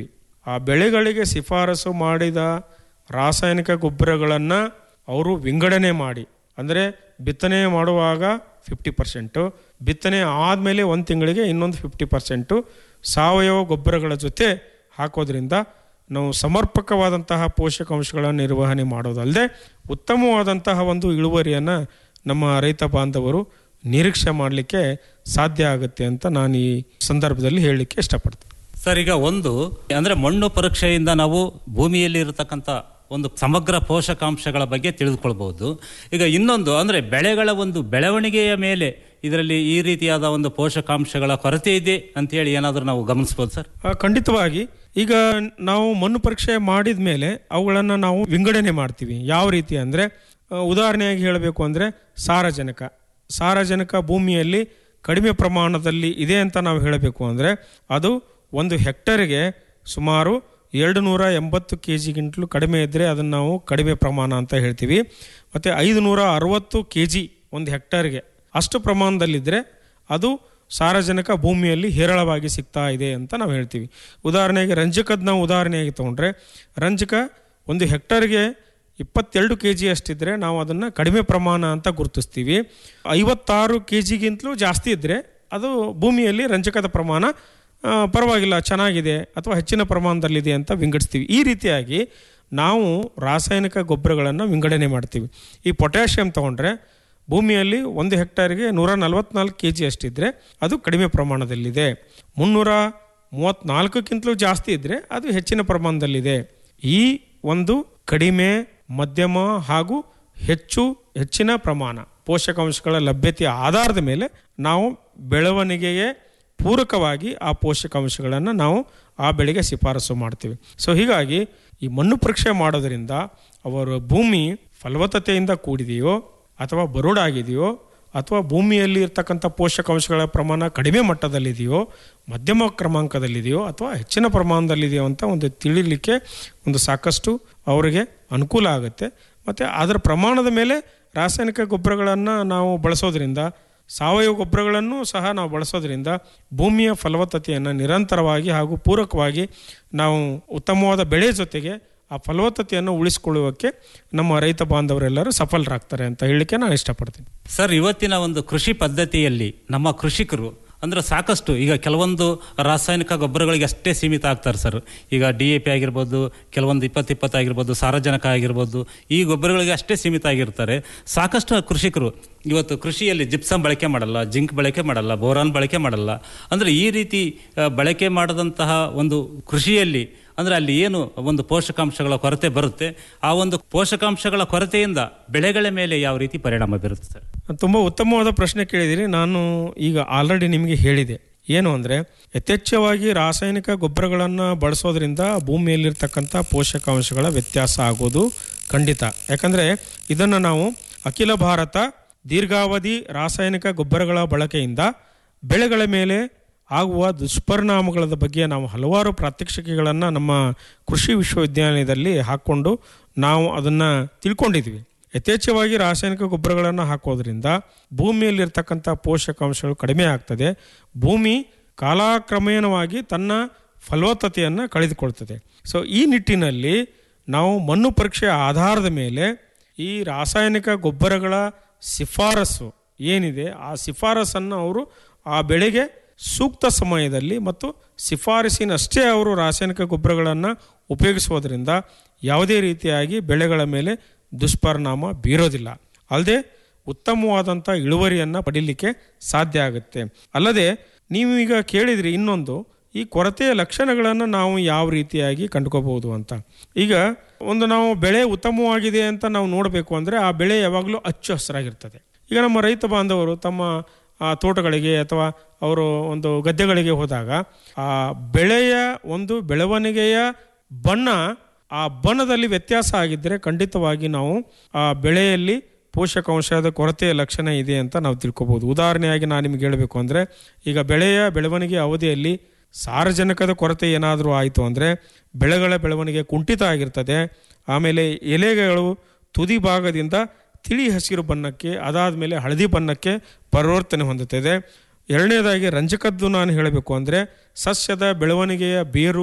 ಆ ಬೆಳೆಗಳಿಗೆ ಶಿಫಾರಸು ಮಾಡಿದ ರಾಸಾಯನಿಕ ಗೊಬ್ಬರಗಳನ್ನು ಅವರು ವಿಂಗಡಣೆ ಮಾಡಿ ಅಂದರೆ ಬಿತ್ತನೆ ಮಾಡುವಾಗ ಫಿಫ್ಟಿ ಪರ್ಸೆಂಟು ಬಿತ್ತನೆ ಆದಮೇಲೆ ಒಂದು ತಿಂಗಳಿಗೆ ಇನ್ನೊಂದು ಫಿಫ್ಟಿ ಪರ್ಸೆಂಟು ಸಾವಯವ ಗೊಬ್ಬರಗಳ ಜೊತೆ ಹಾಕೋದ್ರಿಂದ ನಾವು ಸಮರ್ಪಕವಾದಂತಹ ಪೋಷಕಾಂಶಗಳ ನಿರ್ವಹಣೆ ಮಾಡೋದಲ್ಲದೆ ಉತ್ತಮವಾದಂತಹ ಒಂದು ಇಳುವರಿಯನ್ನು ನಮ್ಮ ರೈತ ಬಾಂಧವರು ನಿರೀಕ್ಷೆ ಮಾಡಲಿಕ್ಕೆ ಸಾಧ್ಯ ಆಗುತ್ತೆ ಅಂತ ನಾನು ಈ ಸಂದರ್ಭದಲ್ಲಿ ಹೇಳಲಿಕ್ಕೆ ಇಷ್ಟಪಡ್ತೀನಿ ಸರ್ ಈಗ ಒಂದು ಅಂದ್ರೆ ಮಣ್ಣು ಪರೀಕ್ಷೆಯಿಂದ ನಾವು ಭೂಮಿಯಲ್ಲಿ ಇರತಕ್ಕಂಥ ಒಂದು ಸಮಗ್ರ ಪೋಷಕಾಂಶಗಳ ಬಗ್ಗೆ ತಿಳಿದುಕೊಳ್ಬಹುದು ಈಗ ಇನ್ನೊಂದು ಅಂದ್ರೆ ಬೆಳೆಗಳ ಒಂದು ಬೆಳವಣಿಗೆಯ ಮೇಲೆ ಇದರಲ್ಲಿ ಈ ರೀತಿಯಾದ ಒಂದು ಪೋಷಕಾಂಶಗಳ ಕೊರತೆ ಇದೆ ಅಂತ ಹೇಳಿ ಏನಾದರೂ ನಾವು ಗಮನಿಸಬಹುದು ಸರ್ ಆ, ಖಂಡಿತವಾಗಿ ಈಗ ನಾವು ಮಣ್ಣು ಪರೀಕ್ಷೆ ಮಾಡಿದ ಮೇಲೆ ಅವುಗಳನ್ನು ನಾವು ವಿಂಗಡಣೆ ಮಾಡ್ತೀವಿ ಯಾವ ರೀತಿ ಅಂದರೆ ಉದಾಹರಣೆಯಾಗಿ ಹೇಳಬೇಕು ಅಂದರೆ ಸಾರಜನಕ ಸಾರಜನಕ ಭೂಮಿಯಲ್ಲಿ ಕಡಿಮೆ ಪ್ರಮಾಣದಲ್ಲಿ ಇದೆ ಅಂತ ನಾವು ಹೇಳಬೇಕು ಅಂದರೆ ಅದು ಒಂದು ಹೆಕ್ಟರ್ಗೆ ಸುಮಾರು ಎರಡು ನೂರ ಎಂಬತ್ತು ಕೆ ಜಿಗಿಂತಲೂ ಕಡಿಮೆ ಇದ್ದರೆ ಅದನ್ನು ನಾವು ಕಡಿಮೆ ಪ್ರಮಾಣ ಅಂತ ಹೇಳ್ತೀವಿ ಮತ್ತು ಐದು ನೂರ ಅರವತ್ತು ಕೆ ಜಿ ಒಂದು ಹೆಕ್ಟರ್ಗೆ ಅಷ್ಟು ಪ್ರಮಾಣದಲ್ಲಿದ್ದರೆ ಅದು ಸಾರಜನಕ ಭೂಮಿಯಲ್ಲಿ ಹೇರಳವಾಗಿ ಸಿಗ್ತಾ ಇದೆ ಅಂತ ನಾವು ಹೇಳ್ತೀವಿ ಉದಾಹರಣೆಗೆ ರಂಜಕದ ನಾವು ಉದಾಹರಣೆಯಾಗಿ ತೊಗೊಂಡ್ರೆ ರಂಜಕ ಒಂದು ಹೆಕ್ಟರ್ಗೆ ಇಪ್ಪತ್ತೆರಡು ಕೆ ಜಿ ಅಷ್ಟಿದ್ರೆ ನಾವು ಅದನ್ನು ಕಡಿಮೆ ಪ್ರಮಾಣ ಅಂತ ಗುರುತಿಸ್ತೀವಿ ಐವತ್ತಾರು ಕೆ ಜಿಗಿಂತಲೂ ಜಾಸ್ತಿ ಇದ್ದರೆ ಅದು ಭೂಮಿಯಲ್ಲಿ ರಂಜಕದ ಪ್ರಮಾಣ ಆ, ಪರವಾಗಿಲ್ಲ ಚೆನ್ನಾಗಿದೆ ಅಥವಾ ಹೆಚ್ಚಿನ ಪ್ರಮಾಣದಲ್ಲಿದೆ ಅಂತ ವಿಂಗಡಿಸ್ತೀವಿ ಈ ರೀತಿಯಾಗಿ ನಾವು ರಾಸಾಯನಿಕ ಗೊಬ್ಬರಗಳನ್ನು ವಿಂಗಡಣೆ ಮಾಡ್ತೀವಿ ಈ ಪೊಟ್ಯಾಷಿಯಂ ತೊಗೊಂಡ್ರೆ ಭೂಮಿಯಲ್ಲಿ ಒಂದು ಹೆಕ್ಟರ್ಗೆ ನೂರ ನಲವತ್ನಾಲ್ಕು ಕೆ ಜಿ ಅಷ್ಟಿದ್ರೆ ಅದು ಕಡಿಮೆ ಪ್ರಮಾಣದಲ್ಲಿದೆ ಮುನ್ನೂರ ಮೂವತ್ತ್ನಾಲ್ಕಕ್ಕಿಂತಲೂ ಜಾಸ್ತಿ ಇದ್ದರೆ ಅದು ಹೆಚ್ಚಿನ ಪ್ರಮಾಣದಲ್ಲಿದೆ ಈ ಒಂದು ಕಡಿಮೆ ಮಧ್ಯಮ ಹಾಗೂ ಹೆಚ್ಚು ಹೆಚ್ಚಿನ ಪ್ರಮಾಣ ಪೋಷಕಾಂಶಗಳ ಲಭ್ಯತೆಯ ಆಧಾರದ ಮೇಲೆ ನಾವು ಬೆಳವಣಿಗೆಗೆ ಪೂರಕವಾಗಿ ಆ ಪೋಷಕಾಂಶಗಳನ್ನು ನಾವು ಆ ಬೆಳೆಗೆ ಶಿಫಾರಸು ಮಾಡ್ತೀವಿ ಸೊ ಹೀಗಾಗಿ ಈ ಮಣ್ಣು ಪರೀಕ್ಷೆ ಮಾಡೋದರಿಂದ ಅವರ ಭೂಮಿ ಫಲವತ್ತತೆಯಿಂದ ಕೂಡಿದೆಯೋ ಅಥವಾ ಬರುಡಾಗಿದೆಯೋ ಅಥವಾ ಭೂಮಿಯಲ್ಲಿ ಇರ್ತಕ್ಕಂಥ ಪೋಷಕಾಂಶಗಳ ಪ್ರಮಾಣ ಕಡಿಮೆ ಮಟ್ಟದಲ್ಲಿದೆಯೋ ಮಧ್ಯಮ ಕ್ರಮಾಂಕದಲ್ಲಿದೆಯೋ ಅಥವಾ ಹೆಚ್ಚಿನ ಪ್ರಮಾಣದಲ್ಲಿದೆಯೋ ಅಂತ ಒಂದು ತಿಳಿಲಿಕ್ಕೆ ಒಂದು ಸಾಕಷ್ಟು ಅವರಿಗೆ ಅನುಕೂಲ ಆಗುತ್ತೆ ಮತ್ತು ಅದರ ಪ್ರಮಾಣದ ಮೇಲೆ ರಾಸಾಯನಿಕ ಗೊಬ್ಬರಗಳನ್ನು ನಾವು ಬಳಸೋದ್ರಿಂದ ಸಾವಯವ ಗೊಬ್ಬರಗಳನ್ನು ಸಹ ನಾವು ಬಳಸೋದ್ರಿಂದ ಭೂಮಿಯ ಫಲವತ್ತತೆಯನ್ನು ನಿರಂತರವಾಗಿ ಹಾಗೂ ಪೂರಕವಾಗಿ ನಾವು ಉತ್ತಮವಾದ ಬೆಳೆ ಜೊತೆಗೆ ಆ ಫಲವತ್ತತೆಯನ್ನು ಉಳಿಸಿಕೊಳ್ಳುವಕ್ಕೆ ನಮ್ಮ ರೈತ ಬಾಂಧವರೆಲ್ಲರೂ ಸಫಲರಾಗ್ತಾರೆ ಅಂತ ಹೇಳಲಿಕ್ಕೆ ನಾನು ಇಷ್ಟಪಡ್ತೀನಿ ಸರ್ ಇವತ್ತಿನ ಒಂದು ಕೃಷಿ ಪದ್ಧತಿಯಲ್ಲಿ ನಮ್ಮ ಕೃಷಿಕರು ಅಂದ್ರೆ ಸಾಕಷ್ಟು ಈಗ ಕೆಲವೊಂದು ರಾಸಾಯನಿಕ ಗೊಬ್ಬರಗಳಿಗೆ ಅಷ್ಟೇ ಸೀಮಿತ ಆಗ್ತಾರೆ ಸರ್ ಈಗ ಡಿ ಎ ಪಿ ಆಗಿರ್ಬೋದು ಕೆಲವೊಂದು ಇಪ್ಪತ್ತು ಇಪ್ಪತ್ತು ಆಗಿರ್ಬೋದು ಸಾರಜನಕ ಆಗಿರ್ಬೋದು ಈ ಗೊಬ್ಬರಗಳಿಗೆ ಅಷ್ಟೇ ಸೀಮಿತ ಆಗಿರ್ತಾರೆ ಸಾಕಷ್ಟು ಕೃಷಿಕರು ಇವತ್ತು ಕೃಷಿಯಲ್ಲಿ ಜಿಪ್ಸಮ್ ಬಳಕೆ ಮಾಡಲ್ಲ ಜಿಂಕ್ ಬಳಕೆ ಮಾಡಲ್ಲ ಬೋರಾನ್ ಬಳಕೆ ಮಾಡಲ್ಲ ಅಂದರೆ ಈ ರೀತಿ ಆ, ಬಳಕೆ ಮಾಡದಂತಹ ಒಂದು ಕೃಷಿಯಲ್ಲಿ ಅಂದರೆ ಅಲ್ಲಿ ಏನು ಒಂದು ಪೋಷಕಾಂಶಗಳ ಕೊರತೆ ಬರುತ್ತೆ ಆ ಒಂದು ಪೋಷಕಾಂಶಗಳ ಕೊರತೆಯಿಂದ ಬೆಳೆಗಳ ಮೇಲೆ ಯಾವ ರೀತಿ ಪರಿಣಾಮ ಬೀರುತ್ತೆ ಸರ್ ತುಂಬ ಉತ್ತಮವಾದ ಪ್ರಶ್ನೆ ಕೇಳಿದಿರಿ ನಾನು ಈಗ ಆಲ್ರೆಡಿ ನಿಮಗೆ ಹೇಳಿದೆ ಏನು ಅಂದರೆ ಯಥೇಚ್ಛವಾಗಿ ರಾಸಾಯನಿಕ ಗೊಬ್ಬರಗಳನ್ನು ಬಳಸೋದ್ರಿಂದ ಭೂಮಿಯಲ್ಲಿರ್ತಕ್ಕಂಥ ಪೋಷಕಾಂಶಗಳ ವ್ಯತ್ಯಾಸ ಆಗೋದು ಖಂಡಿತ ಯಾಕಂದರೆ ಇದನ್ನು ನಾವು ಅಖಿಲ ಭಾರತ ದೀರ್ಘಾವಧಿ ರಾಸಾಯನಿಕ ಗೊಬ್ಬರಗಳ ಬಳಕೆಯಿಂದ ಬೆಳೆಗಳ ಮೇಲೆ ಆಗುವ ದುಷ್ಪರಿಣಾಮಗಳ ಬಗ್ಗೆ ನಾವು ಹಲವಾರು ಪ್ರಾತ್ಯಕ್ಷಿಕೆಗಳನ್ನು ನಮ್ಮ ಕೃಷಿ ವಿಶ್ವವಿದ್ಯಾಲಯದಲ್ಲಿ ಹಾಕ್ಕೊಂಡು ನಾವು ಅದನ್ನು ತಿಳ್ಕೊಂಡಿದ್ವಿ ಯಥೇಚ್ಛವಾಗಿ ರಾಸಾಯನಿಕ ಗೊಬ್ಬರಗಳನ್ನು ಹಾಕೋದ್ರಿಂದ ಭೂಮಿಯಲ್ಲಿರ್ತಕ್ಕಂಥ ಪೋಷಕಾಂಶಗಳು ಕಡಿಮೆ ಆಗ್ತದೆ ಭೂಮಿ ಕಾಲಕ್ರಮೇಣವಾಗಿ ತನ್ನ ಫಲವತ್ತತೆಯನ್ನು ಕಳೆದುಕೊಳ್ತದೆ ಸೊ ಈ ನಿಟ್ಟಿನಲ್ಲಿ ನಾವು ಮಣ್ಣು ಪರೀಕ್ಷೆಯ ಆಧಾರದ ಮೇಲೆ ಈ ರಾಸಾಯನಿಕ ಗೊಬ್ಬರಗಳ ಶಿಫಾರಸು ಏನಿದೆ ಆ ಶಿಫಾರಸನ್ನು ಅವರು ಆ ಬೆಳೆಗೆ ಸೂಕ್ತ ಸಮಯದಲ್ಲಿ ಮತ್ತು ಶಿಫಾರಸಿನಷ್ಟೇ ಅವರು ರಾಸಾಯನಿಕ ಗೊಬ್ಬರಗಳನ್ನು ಉಪಯೋಗಿಸುವುದರಿಂದ ಯಾವುದೇ ರೀತಿಯಾಗಿ ಬೆಳೆಗಳ ಮೇಲೆ ದುಷ್ಪರಿಣಾಮ ಬೀರೋದಿಲ್ಲ ಅಲ್ಲದೆ ಉತ್ತಮವಾದಂಥ ಇಳುವರಿಯನ್ನು ಪಡೀಲಿಕ್ಕೆ ಸಾಧ್ಯ ಆಗುತ್ತೆ ಅಲ್ಲದೆ ನೀವು ಈಗ ಕೇಳಿದ್ರಿ ಇನ್ನೊಂದು ಈ ಕೊರತೆಯ ಲಕ್ಷಣಗಳನ್ನು ನಾವು ಯಾವ ರೀತಿಯಾಗಿ ಕಂಡುಕೋಬಹುದು ಅಂತ ಈಗ ಒಂದು ನಾವು ಬೆಳೆ ಉತ್ತಮವಾಗಿದೆ ಅಂತ ನಾವು ನೋಡಬೇಕು ಅಂದರೆ ಆ ಬೆಳೆ ಯಾವಾಗಲೂ ಅಚ್ಚು ಹಸಿರಾಗಿರ್ತದೆ ಈಗ ನಮ್ಮ ರೈತ ಬಾಂಧವರು ತಮ್ಮ ಆ, ತೋಟಗಳಿಗೆ ಅಥವಾ ಅವರು ಒಂದು ಗದ್ದೆಗಳಿಗೆ ಹೋದಾಗ ಆ ಬೆಳೆಯ ಒಂದು ಬೆಳವಣಿಗೆಯ ಬಣ್ಣ ಆ ಬಣ್ಣದಲ್ಲಿ ವ್ಯತ್ಯಾಸ ಆಗಿದ್ದರೆ ಖಂಡಿತವಾಗಿ ನಾವು ಆ ಬೆಳೆಯಲ್ಲಿ ಪೋಷಕಾಂಶದ ಕೊರತೆಯ ಲಕ್ಷಣ ಇದೆ ಅಂತ ನಾವು ತಿಳ್ಕೊಬೋದು ಉದಾಹರಣೆಯಾಗಿ ನಾನು ನಿಮ್ಗೆ ಹೇಳಬೇಕು ಅಂದರೆ ಈಗ ಬೆಳೆಯ ಬೆಳವಣಿಗೆ ಅವಧಿಯಲ್ಲಿ ಸಾರಜನಕದ ಕೊರತೆ ಏನಾದರೂ ಆಯಿತು ಅಂದರೆ ಬೆಳೆಗಳ ಬೆಳವಣಿಗೆ ಕುಂಠಿತ ಆಗಿರ್ತದೆ ಆಮೇಲೆ ಎಲೆಗಳು ತುದಿ ಭಾಗದಿಂದ ತಿಳಿ ಹಸಿರು ಬಣ್ಣಕ್ಕೆ ಅದಾದ ಮೇಲೆ ಹಳದಿ ಬಣ್ಣಕ್ಕೆ ಪರಿವರ್ತನೆ ಹೊಂದುತ್ತದೆ ಎರಡನೇದಾಗಿ ರಂಜಕದ್ದು ನಾನು ಹೇಳಬೇಕು ಅಂದರೆ ಸಸ್ಯದ ಬೆಳವಣಿಗೆಯ ಬೇರು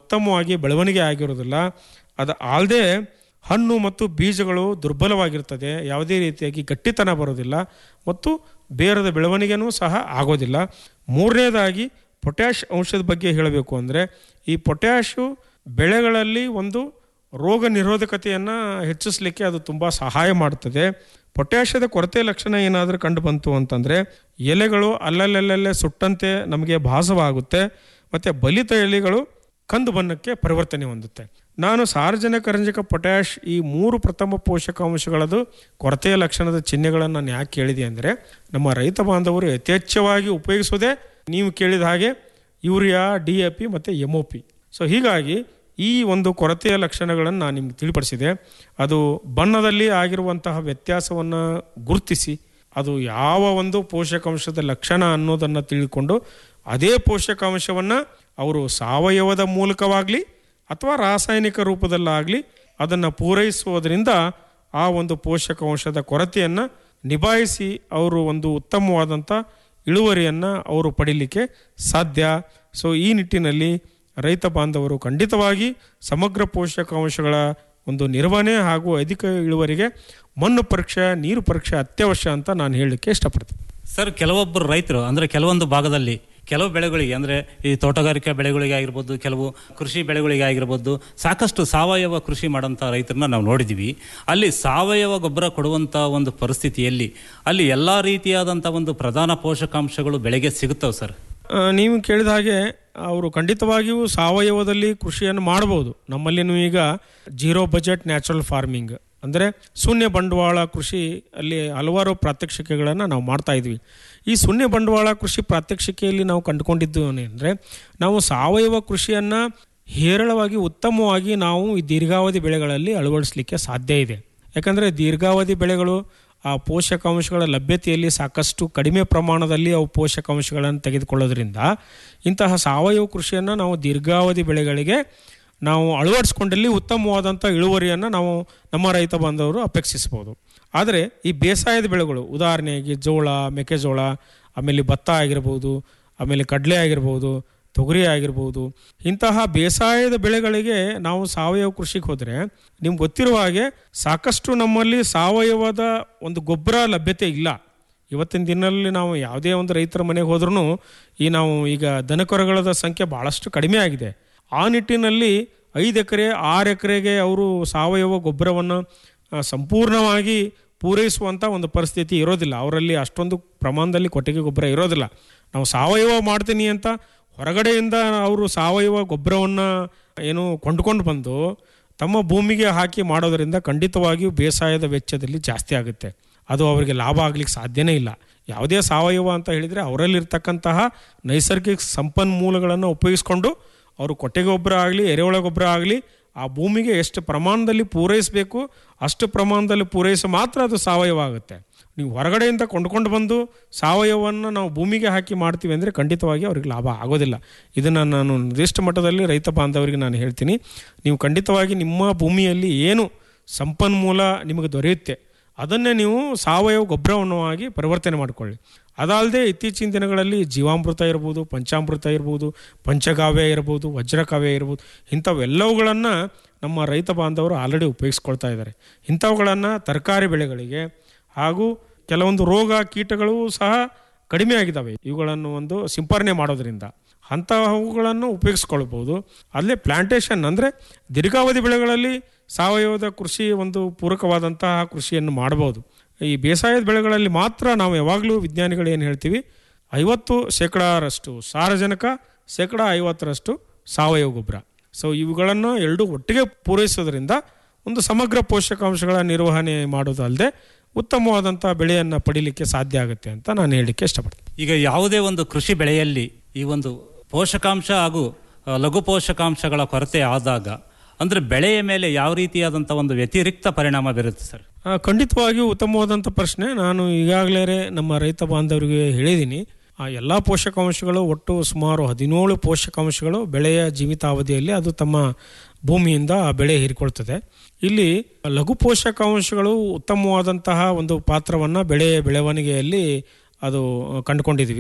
ಉತ್ತಮವಾಗಿ ಬೆಳವಣಿಗೆ ಆಗಿರೋದಿಲ್ಲ ಅದು ಅಲ್ಲದೆ ಹಣ್ಣು ಮತ್ತು ಬೀಜಗಳು ದುರ್ಬಲವಾಗಿರ್ತದೆ ಯಾವುದೇ ರೀತಿಯಾಗಿ ಗಟ್ಟಿತನ ಬರೋದಿಲ್ಲ ಮತ್ತು ಬೇರದ ಬೆಳವಣಿಗೆನೂ ಸಹ ಆಗೋದಿಲ್ಲ ಮೂರನೇದಾಗಿ ಪೊಟ್ಯಾಷ್ ಅಂಶದ ಬಗ್ಗೆ ಹೇಳಬೇಕು ಅಂದರೆ ಈ ಪೊಟ್ಯಾಷು ಬೆಳೆಗಳಲ್ಲಿ ಒಂದು ರೋಗ ನಿರೋಧಕತೆಯನ್ನು ಹೆಚ್ಚಿಸಲಿಕ್ಕೆ ಅದು ತುಂಬ ಸಹಾಯ ಮಾಡುತ್ತದೆ ಪೊಟ್ಯಾಷದ ಕೊರತೆ ಲಕ್ಷಣ ಏನಾದರೂ ಕಂಡು ಬಂತು ಅಂತಂದರೆ ಎಲೆಗಳು ಅಲ್ಲಲ್ಲಲ್ಲೇ ಸುಟ್ಟಂತೆ ನಮಗೆ ಭಾಸವಾಗುತ್ತೆ ಮತ್ತು ಬಲಿತ ಎಲೆಗಳು ಕಂದು ಬಣ್ಣಕ್ಕೆ ಪರಿವರ್ತನೆ ಹೊಂದುತ್ತೆ ನಾನು ಸಾರ್ವಜನಿಕ ರಂಜಕ ಪೊಟ್ಯಾಷ್ ಈ ಮೂರು ಪ್ರಥಮ ಪೋಷಕಾಂಶಗಳದು ಕೊರತೆಯ ಲಕ್ಷಣದ ಚಿಹ್ನೆಗಳನ್ನು ನಾನು ಯಾಕೆ ಕೇಳಿದೆ ಅಂದರೆ ನಮ್ಮ ರೈತ ಬಾಂಧವರು ಯಥೇಚ್ಛವಾಗಿ ಉಪಯೋಗಿಸೋದೇ ನೀವು ಕೇಳಿದ ಹಾಗೆ ಯೂರಿಯಾ ಡಿ ಎ ಪಿ ಮತ್ತು ಎಮ್ ಒ ಪಿ ಸೊ ಹೀಗಾಗಿ ಈ ಒಂದು ಕೊರತೆಯ ಲಕ್ಷಣಗಳನ್ನು ನಾನು ನಿಮ್ಗೆ ತಿಳಿಪಡಿಸಿದೆ ಅದು ಬಣ್ಣದಲ್ಲಿ ಆಗಿರುವಂತಹ ವ್ಯತ್ಯಾಸವನ್ನು ಗುರುತಿಸಿ ಅದು ಯಾವ ಒಂದು ಪೋಷಕಾಂಶದ ಲಕ್ಷಣ ಅನ್ನೋದನ್ನು ತಿಳಿದುಕೊಂಡು ಅದೇ ಪೋಷಕಾಂಶವನ್ನು ಅವರು ಸಾವಯವದ ಮೂಲಕವಾಗಲಿ ಅಥವಾ ರಾಸಾಯನಿಕ ರೂಪದಲ್ಲಾಗಲಿ ಅದನ್ನು ಪೂರೈಸುವುದರಿಂದ ಆ ಒಂದು ಪೋಷಕಾಂಶದ ಕೊರತೆಯನ್ನು ನಿಭಾಯಿಸಿ ಅವರು ಒಂದು ಉತ್ತಮವಾದಂಥ ಇಳುವರಿಯನ್ನು ಅವರು ಪಡೀಲಿಕ್ಕೆ ಸಾಧ್ಯ ಸೊ ಈ ನಿಟ್ಟಿನಲ್ಲಿ ರೈತ ಬಾಂಧವರು ಖಂಡಿತವಾಗಿ ಸಮಗ್ರ ಪೋಷಕಾಂಶಗಳ ಒಂದು ನಿರ್ವಹಣೆ ಹಾಗೂ ಅಧಿಕ ಇಳುವರಿಗೆ ಮಣ್ಣು ಪರೀಕ್ಷೆ ನೀರು ಪರೀಕ್ಷೆ ಅತ್ಯವಶ್ಯ ಅಂತ ನಾನು ಹೇಳಲಿಕ್ಕೆ ಇಷ್ಟಪಡ್ತೀನಿ ಸರ್ ಕೆಲವೊಬ್ಬರು ರೈತರು ಅಂದರೆ ಕೆಲವೊಂದು ಭಾಗದಲ್ಲಿ ಕೆಲವು ಬೆಳೆಗಳಿಗೆ ಅಂದರೆ ಈ ತೋಟಗಾರಿಕಾ ಬೆಳೆಗಳಿಗೆ ಆಗಿರ್ಬೋದು ಕೆಲವು ಕೃಷಿ ಬೆಳೆಗಳಿಗೆ ಆಗಿರ್ಬೋದು ಸಾಕಷ್ಟು ಸಾವಯವ ಕೃಷಿ ಮಾಡೋಂಥ ರೈತರನ್ನ ನಾವು ನೋಡಿದ್ದೀವಿ ಅಲ್ಲಿ ಸಾವಯವ ಗೊಬ್ಬರ ಕೊಡುವಂಥ ಒಂದು ಪರಿಸ್ಥಿತಿಯಲ್ಲಿ ಅಲ್ಲಿ ಎಲ್ಲ ರೀತಿಯಾದಂಥ ಒಂದು ಪ್ರಧಾನ ಪೋಷಕಾಂಶಗಳು ಬೆಳೆಗೆ ಸಿಗುತ್ತವೆ ಸರ್ ಆ, ನೀವು ಕೇಳಿದ ಹಾಗೆ ಅವರು ಖಂಡಿತವಾಗಿಯೂ ಸಾವಯವದಲ್ಲಿ ಕೃಷಿಯನ್ನು ಮಾಡಬಹುದು ನಮ್ಮಲ್ಲಿನೂ ಈಗ ಜೀರೋ ಬಜೆಟ್ ನ್ಯಾಚುರಲ್ ಫಾರ್ಮಿಂಗ್ ಅಂದರೆ ಶೂನ್ಯ ಬಂಡವಾಳ ಕೃಷಿ ಅಲ್ಲಿ ಹಲವಾರು ಪ್ರಾತ್ಯಕ್ಷಿಕೆಗಳನ್ನು ನಾವು ಮಾಡ್ತಾ ಇದ್ವಿ ಈ ಶೂನ್ಯ ಬಂಡವಾಳ ಕೃಷಿ ಪ್ರಾತ್ಯಕ್ಷಿಕೆಯಲ್ಲಿ ನಾವು ಕಂಡುಕೊಂಡಿದ್ದು ಅಂದರೆ ನಾವು ಸಾವಯವ ಕೃಷಿಯನ್ನು ಹೇರಳವಾಗಿ ಉತ್ತಮವಾಗಿ ನಾವು ಈ ದೀರ್ಘಾವಧಿ ಬೆಳೆಗಳಲ್ಲಿ ಅಳವಡಿಸಲಿಕ್ಕೆ ಸಾಧ್ಯ ಇದೆ ಯಾಕಂದರೆ ದೀರ್ಘಾವಧಿ ಬೆಳೆಗಳು ಆ ಪೋಷಕಾಂಶಗಳ ಲಭ್ಯತೆಯಲ್ಲಿ ಸಾಕಷ್ಟು ಕಡಿಮೆ ಪ್ರಮಾಣದಲ್ಲಿ ಅವು ಪೋಷಕಾಂಶಗಳನ್ನು ತೆಗೆದುಕೊಳ್ಳೋದ್ರಿಂದ ಇಂತಹ ಸಾವಯವ ಕೃಷಿಯನ್ನು ನಾವು ದೀರ್ಘಾವಧಿ ಬೆಳೆಗಳಿಗೆ ನಾವು ಅಳವಡಿಸ್ಕೊಂಡಲ್ಲಿ ಉತ್ತಮವಾದಂಥ ಇಳುವರಿಯನ್ನು ನಾವು ನಮ್ಮ ರೈತ ಬಾಂಧವರು ಅಪೇಕ್ಷಿಸ್ಬೋದು ಆದರೆ ಈ ಬೇಸಾಯದ ಬೆಳೆಗಳು ಉದಾಹರಣೆಗೆ ಜೋಳ ಮೆಕ್ಕೆಜೋಳ ಆಮೇಲೆ ಭತ್ತ ಆಗಿರ್ಬೋದು ಆಮೇಲೆ ಕಡಲೆ ಆಗಿರ್ಬೋದು ತೊಗರಿ ಆಗಿರ್ಬೋದು ಇಂತಹ ಬೇಸಾಯದ ಬೆಳೆಗಳಿಗೆ ನಾವು ಸಾವಯವ ಕೃಷಿಗೆ ಹೋದರೆ ನಿಮ್ಗೆ ಗೊತ್ತಿರುವ ಹಾಗೆ ಸಾಕಷ್ಟು ನಮ್ಮಲ್ಲಿ ಸಾವಯವದ ಒಂದು ಗೊಬ್ಬರ ಲಭ್ಯತೆ ಇಲ್ಲ ಇವತ್ತಿನ ದಿನದಲ್ಲಿ ನಾವು ಯಾವುದೇ ಒಂದು ರೈತರ ಮನೆಗೆ ಹೋದ್ರೂ ಈ ನಾವು ಈಗ ದನಕರುಗಳ ಸಂಖ್ಯೆ ಭಾಳಷ್ಟು ಕಡಿಮೆ ಆಗಿದೆ ಆ ನಿಟ್ಟಿನಲ್ಲಿ ಐದು ಎಕರೆ ಆರು ಎಕರೆಗೆ ಅವರು ಸಾವಯವ ಗೊಬ್ಬರವನ್ನು ಆ, ಸಂಪೂರ್ಣವಾಗಿ ಪೂರೈಸುವಂಥ ಒಂದು ಪರಿಸ್ಥಿತಿ ಇರೋದಿಲ್ಲ ಅವರಲ್ಲಿ ಅಷ್ಟೊಂದು ಪ್ರಮಾಣದಲ್ಲಿ ಕೊಟ್ಟಿಗೆ ಗೊಬ್ಬರ ಇರೋದಿಲ್ಲ ನಾವು ಸಾವಯವ ಮಾಡ್ತೀನಿ ಅಂತ ಹೊರಗಡೆಯಿಂದ ಅವರು ಸಾವಯವ ಗೊಬ್ಬರವನ್ನು ಏನು ಕೊಂಡ್ಕೊಂಡು ಬಂದು ತಮ್ಮ ಭೂಮಿಗೆ ಹಾಕಿ ಮಾಡೋದರಿಂದ ಖಂಡಿತವಾಗಿಯೂ ಬೇಸಾಯದ ವೆಚ್ಚದಲ್ಲಿ ಜಾಸ್ತಿ ಆಗುತ್ತೆ ಅದು ಅವರಿಗೆ ಲಾಭ ಆಗ್ಲಿಕ್ಕೆ ಸಾಧ್ಯನೇ ಇಲ್ಲ ಯಾವುದೇ ಸಾವಯವ ಅಂತ ಹೇಳಿದರೆ ಅವರಲ್ಲಿರ್ತಕ್ಕಂತಹ ನೈಸರ್ಗಿಕ ಸಂಪನ್ಮೂಲಗಳನ್ನು ಉಪಯೋಗಿಸ್ಕೊಂಡು ಅವರು ಕೊಟ್ಟಿಗೆ ಗೊಬ್ಬರ ಆಗಲಿ ಎರೆಹುಳ ಗೊಬ್ಬರ ಆಗಲಿ ಆ ಭೂಮಿಗೆ ಎಷ್ಟು ಪ್ರಮಾಣದಲ್ಲಿ ಪೂರೈಸಬೇಕು ಅಷ್ಟು ಪ್ರಮಾಣದಲ್ಲಿ ಪೂರೈಸಿ ಮಾತ್ರ ಅದು ಸಾವಯವ ಆಗುತ್ತೆ ನೀವು ಹೊರಗಡೆಯಿಂದ ಕೊಂಡ್ಕೊಂಡು ಬಂದು ಸಾವಯವವನ್ನು ನಾವು ಭೂಮಿಗೆ ಹಾಕಿ ಮಾಡ್ತೀವಿ ಅಂದರೆ ಖಂಡಿತವಾಗಿ ಅವ್ರಿಗೆ ಲಾಭ ಆಗೋದಿಲ್ಲ ಇದನ್ನು ನಾನು ನಿರ್ದಿಷ್ಟ ಮಟ್ಟದಲ್ಲಿ ರೈತ ಬಾಂಧವರಿಗೆ ನಾನು ಹೇಳ್ತೀನಿ ನೀವು ಖಂಡಿತವಾಗಿ ನಿಮ್ಮ ಭೂಮಿಯಲ್ಲಿ ಏನು ಸಂಪನ್ಮೂಲ ನಿಮಗೆ ದೊರೆಯುತ್ತೆ ಅದನ್ನೇ ನೀವು ಸಾವಯವ ಗೊಬ್ಬರವನ್ನಾಗಿ ಪರಿವರ್ತನೆ ಮಾಡಿಕೊಳ್ಳಿ ಅದಲ್ಲದೆ ಇತ್ತೀಚಿನ ದಿನಗಳಲ್ಲಿ ಜೀವಾಮೃತ ಇರ್ಬೋದು ಪಂಚಾಮೃತ ಇರ್ಬೋದು ಪಂಚಗಾವ್ಯ ಇರ್ಬೋದು ವಜ್ರಕಾವ್ಯ ಇರ್ಬೋದು ಇಂಥವೆಲ್ಲವುಗಳನ್ನು ನಮ್ಮ ರೈತ ಬಾಂಧವರು ಆಲ್ರೆಡಿ ಉಪಯೋಗಿಸ್ಕೊಳ್ತಾ ಇದ್ದಾರೆ ಇಂಥವುಗಳನ್ನು ತರಕಾರಿ ಬೆಳೆಗಳಿಗೆ ಹಾಗೂ ಕೆಲವೊಂದು ರೋಗ ಕೀಟಗಳು ಸಹ ಕಡಿಮೆ ಆಗಿದ್ದಾವೆ ಇವುಗಳನ್ನು ಒಂದು ಸಿಂಪರಣೆ ಮಾಡೋದ್ರಿಂದ ಅಂತಹವುಗಳನ್ನು ಉಪಯೋಗಿಸ್ಕೊಳ್ಬೋದು ಅಲ್ಲೇ ಪ್ಲಾಂಟೇಶನ್ ಅಂದರೆ ದೀರ್ಘಾವಧಿ ಬೆಳೆಗಳಲ್ಲಿ ಸಾವಯವದ ಕೃಷಿ ಒಂದು ಪೂರಕವಾದಂತಹ ಕೃಷಿಯನ್ನು ಮಾಡಬಹುದು ಈ ಬೇಸಾಯದ ಬೆಳೆಗಳಲ್ಲಿ ಮಾತ್ರ ನಾವು ಯಾವಾಗಲೂ ವಿಜ್ಞಾನಿಗಳು ಏನು ಹೇಳ್ತೀವಿ ಐವತ್ತು ಶೇಕಡಾರಷ್ಟು ಸಾರಜನಕ ಶೇಕಡ ಐವತ್ತರಷ್ಟು ಸಾವಯವ ಗೊಬ್ಬರ ಸೊ ಇವುಗಳನ್ನು ಎರಡು ಒಟ್ಟಿಗೆ ಪೂರೈಸೋದ್ರಿಂದ ಒಂದು ಸಮಗ್ರ ಪೋಷಕಾಂಶಗಳ ನಿರ್ವಹಣೆ ಮಾಡೋದಲ್ಲದೆ ಉತ್ತಮವಾದಂಥ ಬೆಳೆಯನ್ನು ಪಡೀಲಿಕ್ಕೆ ಸಾಧ್ಯ ಆಗುತ್ತೆ ಅಂತ ನಾನು ಹೇಳಲಿಕ್ಕೆ ಇಷ್ಟಪಡ್ತೀನಿ ಈಗ ಯಾವುದೇ ಒಂದು ಕೃಷಿ ಬೆಳೆಯಲ್ಲಿ ಈ ಒಂದು ಪೋಷಕಾಂಶ ಹಾಗೂ ಆ, ಲಘು ಪೋಷಕಾಂಶಗಳ ಕೊರತೆ ಆದಾಗ ಅಂದರೆ ಬೆಳೆಯ ಮೇಲೆ ಯಾವ ರೀತಿಯಾದಂಥ ಒಂದು ವ್ಯತಿರಿಕ್ತ ಪರಿಣಾಮ ಬೀರುತ್ತೆ ಸರ್ ಆ, ಖಂಡಿತವಾಗಿಯೂ ಉತ್ತಮವಾದಂಥ ಪ್ರಶ್ನೆ ನಾನು ಈಗಾಗಲೇ ನಮ್ಮ ರೈತ ಬಾಂಧವರಿಗೆ ಹೇಳಿದ್ದೀನಿ ಆ ಎಲ್ಲ ಪೋಷಕಾಂಶಗಳು ಒಟ್ಟು ಸುಮಾರು ಹದಿನೇಳು ಪೋಷಕಾಂಶಗಳು ಬೆಳೆಯ ಜೀವಿತಾವಧಿಯಲ್ಲಿ ಅದು ತಮ್ಮ ಭೂಮಿಯಿಂದ ಆ ಬೆಳೆ ಹೀರಿಕೊಳ್ತದೆ ಇಲ್ಲಿ ಲಘು ಪೋಷಕಾಂಶಗಳು ಉತ್ತಮವಾದಂತಹ ಒಂದು ಪಾತ್ರವನ್ನು ಬೆಳೆ ಬೆಳವಣಿಗೆಯಲ್ಲಿ ಅದು ಕಂಡುಕೊಂಡಿದ್ದೀವಿ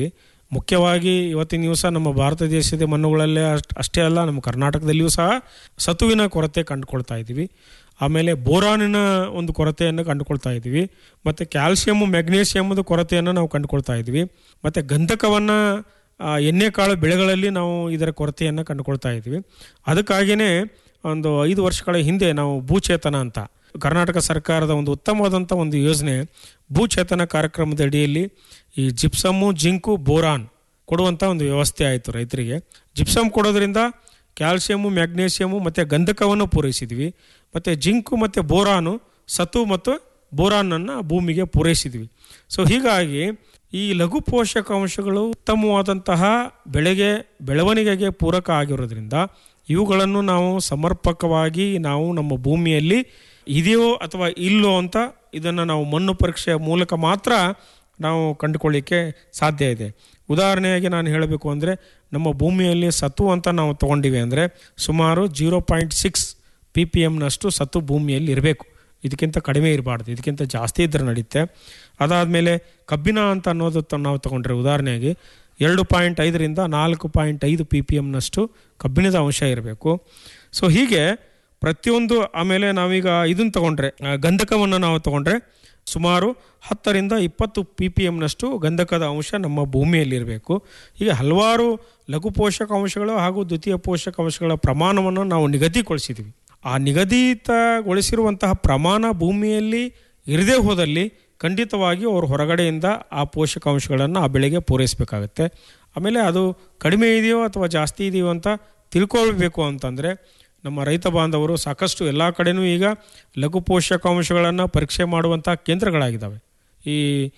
ಮುಖ್ಯವಾಗಿ ಇವತ್ತಿನ ದಿವಸ ನಮ್ಮ ಭಾರತ ದೇಶದ ಮಣ್ಣುಗಳಲ್ಲೇ ಅಷ್ಟ್- ಅಷ್ಟೇ ಅಲ್ಲ ನಮ್ಮ ಕರ್ನಾಟಕದಲ್ಲಿಯೂ ಸಹ ಸತುವಿನ ಕೊರತೆ ಕಂಡುಕೊಳ್ತಾ ಇದ್ದೀವಿ ಆಮೇಲೆ ಬೋರಾನಿನ ಒಂದು ಕೊರತೆಯನ್ನು ಕಂಡುಕೊಳ್ತಾ ಇದ್ದೀವಿ ಮತ್ತು ಕ್ಯಾಲ್ಸಿಯಮ್ ಮೆಗ್ನೀಷಿಯಮ್ದು ಕೊರತೆಯನ್ನು ನಾವು ಕಂಡುಕೊಳ್ತಾ ಇದ್ದೀವಿ ಮತ್ತು ಗಂಧಕವನ್ನು ಆ, ಎಣ್ಣೆಕಾಳು ಬೆಳೆಗಳಲ್ಲಿ ನಾವು ಇದರ ಕೊರತೆಯನ್ನು ಕಂಡುಕೊಳ್ತಾ ಇದ್ದೀವಿ ಅದಕ್ಕಾಗಿಯೇ ಒಂದು ಐದು ವರ್ಷಗಳ ಹಿಂದೆ ನಾವು ಭೂಚೇತನ ಅಂತ ಕರ್ನಾಟಕ ಸರ್ಕಾರದ ಒಂದು ಉತ್ತಮವಾದಂಥ ಒಂದು ಯೋಜನೆ ಭೂಚೇತನ ಕಾರ್ಯಕ್ರಮದ ಅಡಿಯಲ್ಲಿ ಈ ಜಿಪ್ಸಮ್ಮು ಜಿಂಕು ಬೋರಾನ್ ಕೊಡುವಂಥ ಒಂದು ವ್ಯವಸ್ಥೆ ಆಯಿತು ರೈತರಿಗೆ ಜಿಪ್ಸಮ್ ಕೊಡೋದ್ರಿಂದ ಕ್ಯಾಲ್ಸಿಯಮ್ಮು ಮ್ಯಾಗ್ನೇಷಿಯಮು ಮತ್ತು ಗಂಧಕವನ್ನು ಪೂರೈಸಿದ್ವಿ ಮತ್ತು ಜಿಂಕು ಮತ್ತು ಬೋರಾನು ಸತು ಮತ್ತು ಬೋರಾನನ್ನು ಭೂಮಿಗೆ ಪೂರೈಸಿದ್ವಿ ಸೊ ಹೀಗಾಗಿ ಈ ಲಘು ಪೋಷಕಾಂಶಗಳು ಉತ್ತಮವಾದಂತಹ ಬೆಳೆಗೆ ಬೆಳವಣಿಗೆಗೆ ಪೂರಕ ಆಗಿರೋದ್ರಿಂದ ಇವುಗಳನ್ನು ನಾವು ಸಮರ್ಪಕವಾಗಿ ನಾವು ನಮ್ಮ ಭೂಮಿಯಲ್ಲಿ ಇದೆಯೋ ಅಥವಾ ಇಲ್ಲೋ ಅಂತ ಇದನ್ನು ನಾವು ಮಣ್ಣು ಪರೀಕ್ಷೆಯ ಮೂಲಕ ಮಾತ್ರ ನಾವು ಕಂಡುಕೊಳ್ಳಿಕ್ಕೆ ಸಾಧ್ಯ ಇದೆ ಉದಾಹರಣೆಯಾಗಿ ನಾನು ಹೇಳಬೇಕು ಅಂದರೆ ನಮ್ಮ ಭೂಮಿಯಲ್ಲಿ ಸತು ಅಂತ ನಾವು ತೊಗೊಂಡಿವಿ ಅಂದರೆ ಸುಮಾರು zero point six P P ಎಮ್ನಷ್ಟು ಸತು ಭೂಮಿಯಲ್ಲಿ ಇರಬೇಕು ಇದಕ್ಕಿಂತ ಕಡಿಮೆ ಇರಬಾರ್ದು ಇದಕ್ಕಿಂತ ಜಾಸ್ತಿ ಇದ್ರೆ ನಡೆಯುತ್ತೆ ಅದಾದಮೇಲೆ ಕಬ್ಬಿಣ ಅಂತ ಅನ್ನೋದು ತ- ನಾವು ತಗೊಂಡ್ರೆ ಉದಾಹರಣೆಯಾಗಿ ಎರಡು ಪಾಯಿಂಟ್ ಐದರಿಂದ ನಾಲ್ಕು ಪಾಯಿಂಟ್ ಐದು ಪಿ ಪಿ ಎಮ್ನಷ್ಟು ಕಬ್ಬಿಣದ ಅಂಶ ಇರಬೇಕು ಸೊ ಹೀಗೆ ಪ್ರತಿಯೊಂದು ಆಮೇಲೆ ನಾವೀಗ ಇದನ್ನು ತಗೊಂಡ್ರೆ ಆ, ಗಂಧಕವನ್ನು ನಾವು ತಗೊಂಡ್ರೆ ಸುಮಾರು ಹತ್ತರಿಂದ ಇಪ್ಪತ್ತು ಪಿ ಪಿ ಎಮ್ನಷ್ಟು ಗಂಧಕದ ಅಂಶ ನಮ್ಮ ಭೂಮಿಯಲ್ಲಿರಬೇಕು ಹೀಗೆ ಹಲವಾರು ಲಘು ಪೋಷಕಾಂಶಗಳು ಹಾಗೂ ದ್ವಿತೀಯ ಪೋಷಕಾಂಶಗಳ ಪ್ರಮಾಣವನ್ನು ನಾವು ನಿಗದಿಗೊಳಿಸಿದ್ವಿ ಆ ನಿಗದಿತಗೊಳಿಸಿರುವಂತಹ ಪ್ರಮಾಣ ಭೂಮಿಯಲ್ಲಿ ಇರದೇ ಹೋದಲ್ಲಿ ಖಂಡಿತವಾಗಿ ಅವರು ಹೊರಗಡೆಯಿಂದ ಆ ಪೋಷಕಾಂಶಗಳನ್ನು ಆ ಬೆಳೆಗೆ ಪೂರೈಸಬೇಕಾಗತ್ತೆ ಆಮೇಲೆ ಅದು ಕಡಿಮೆ ಇದೆಯೋ ಅಥವಾ ಜಾಸ್ತಿ ಇದೆಯೋ ಅಂತ ತಿಳ್ಕೊಳ್ಬೇಕು ಅಂತಂದರೆ ನಮ್ಮ ರೈತ ಬಾಂಧವರು ಸಾಕಷ್ಟು ಎಲ್ಲ ಕಡೆನೂ ಈಗ ಲಘು ಪೋಷಕಾಂಶಗಳನ್ನು ಪರೀಕ್ಷೆ ಮಾಡುವಂಥ ಕೇಂದ್ರಗಳಾಗಿದ್ದಾವೆ ಈ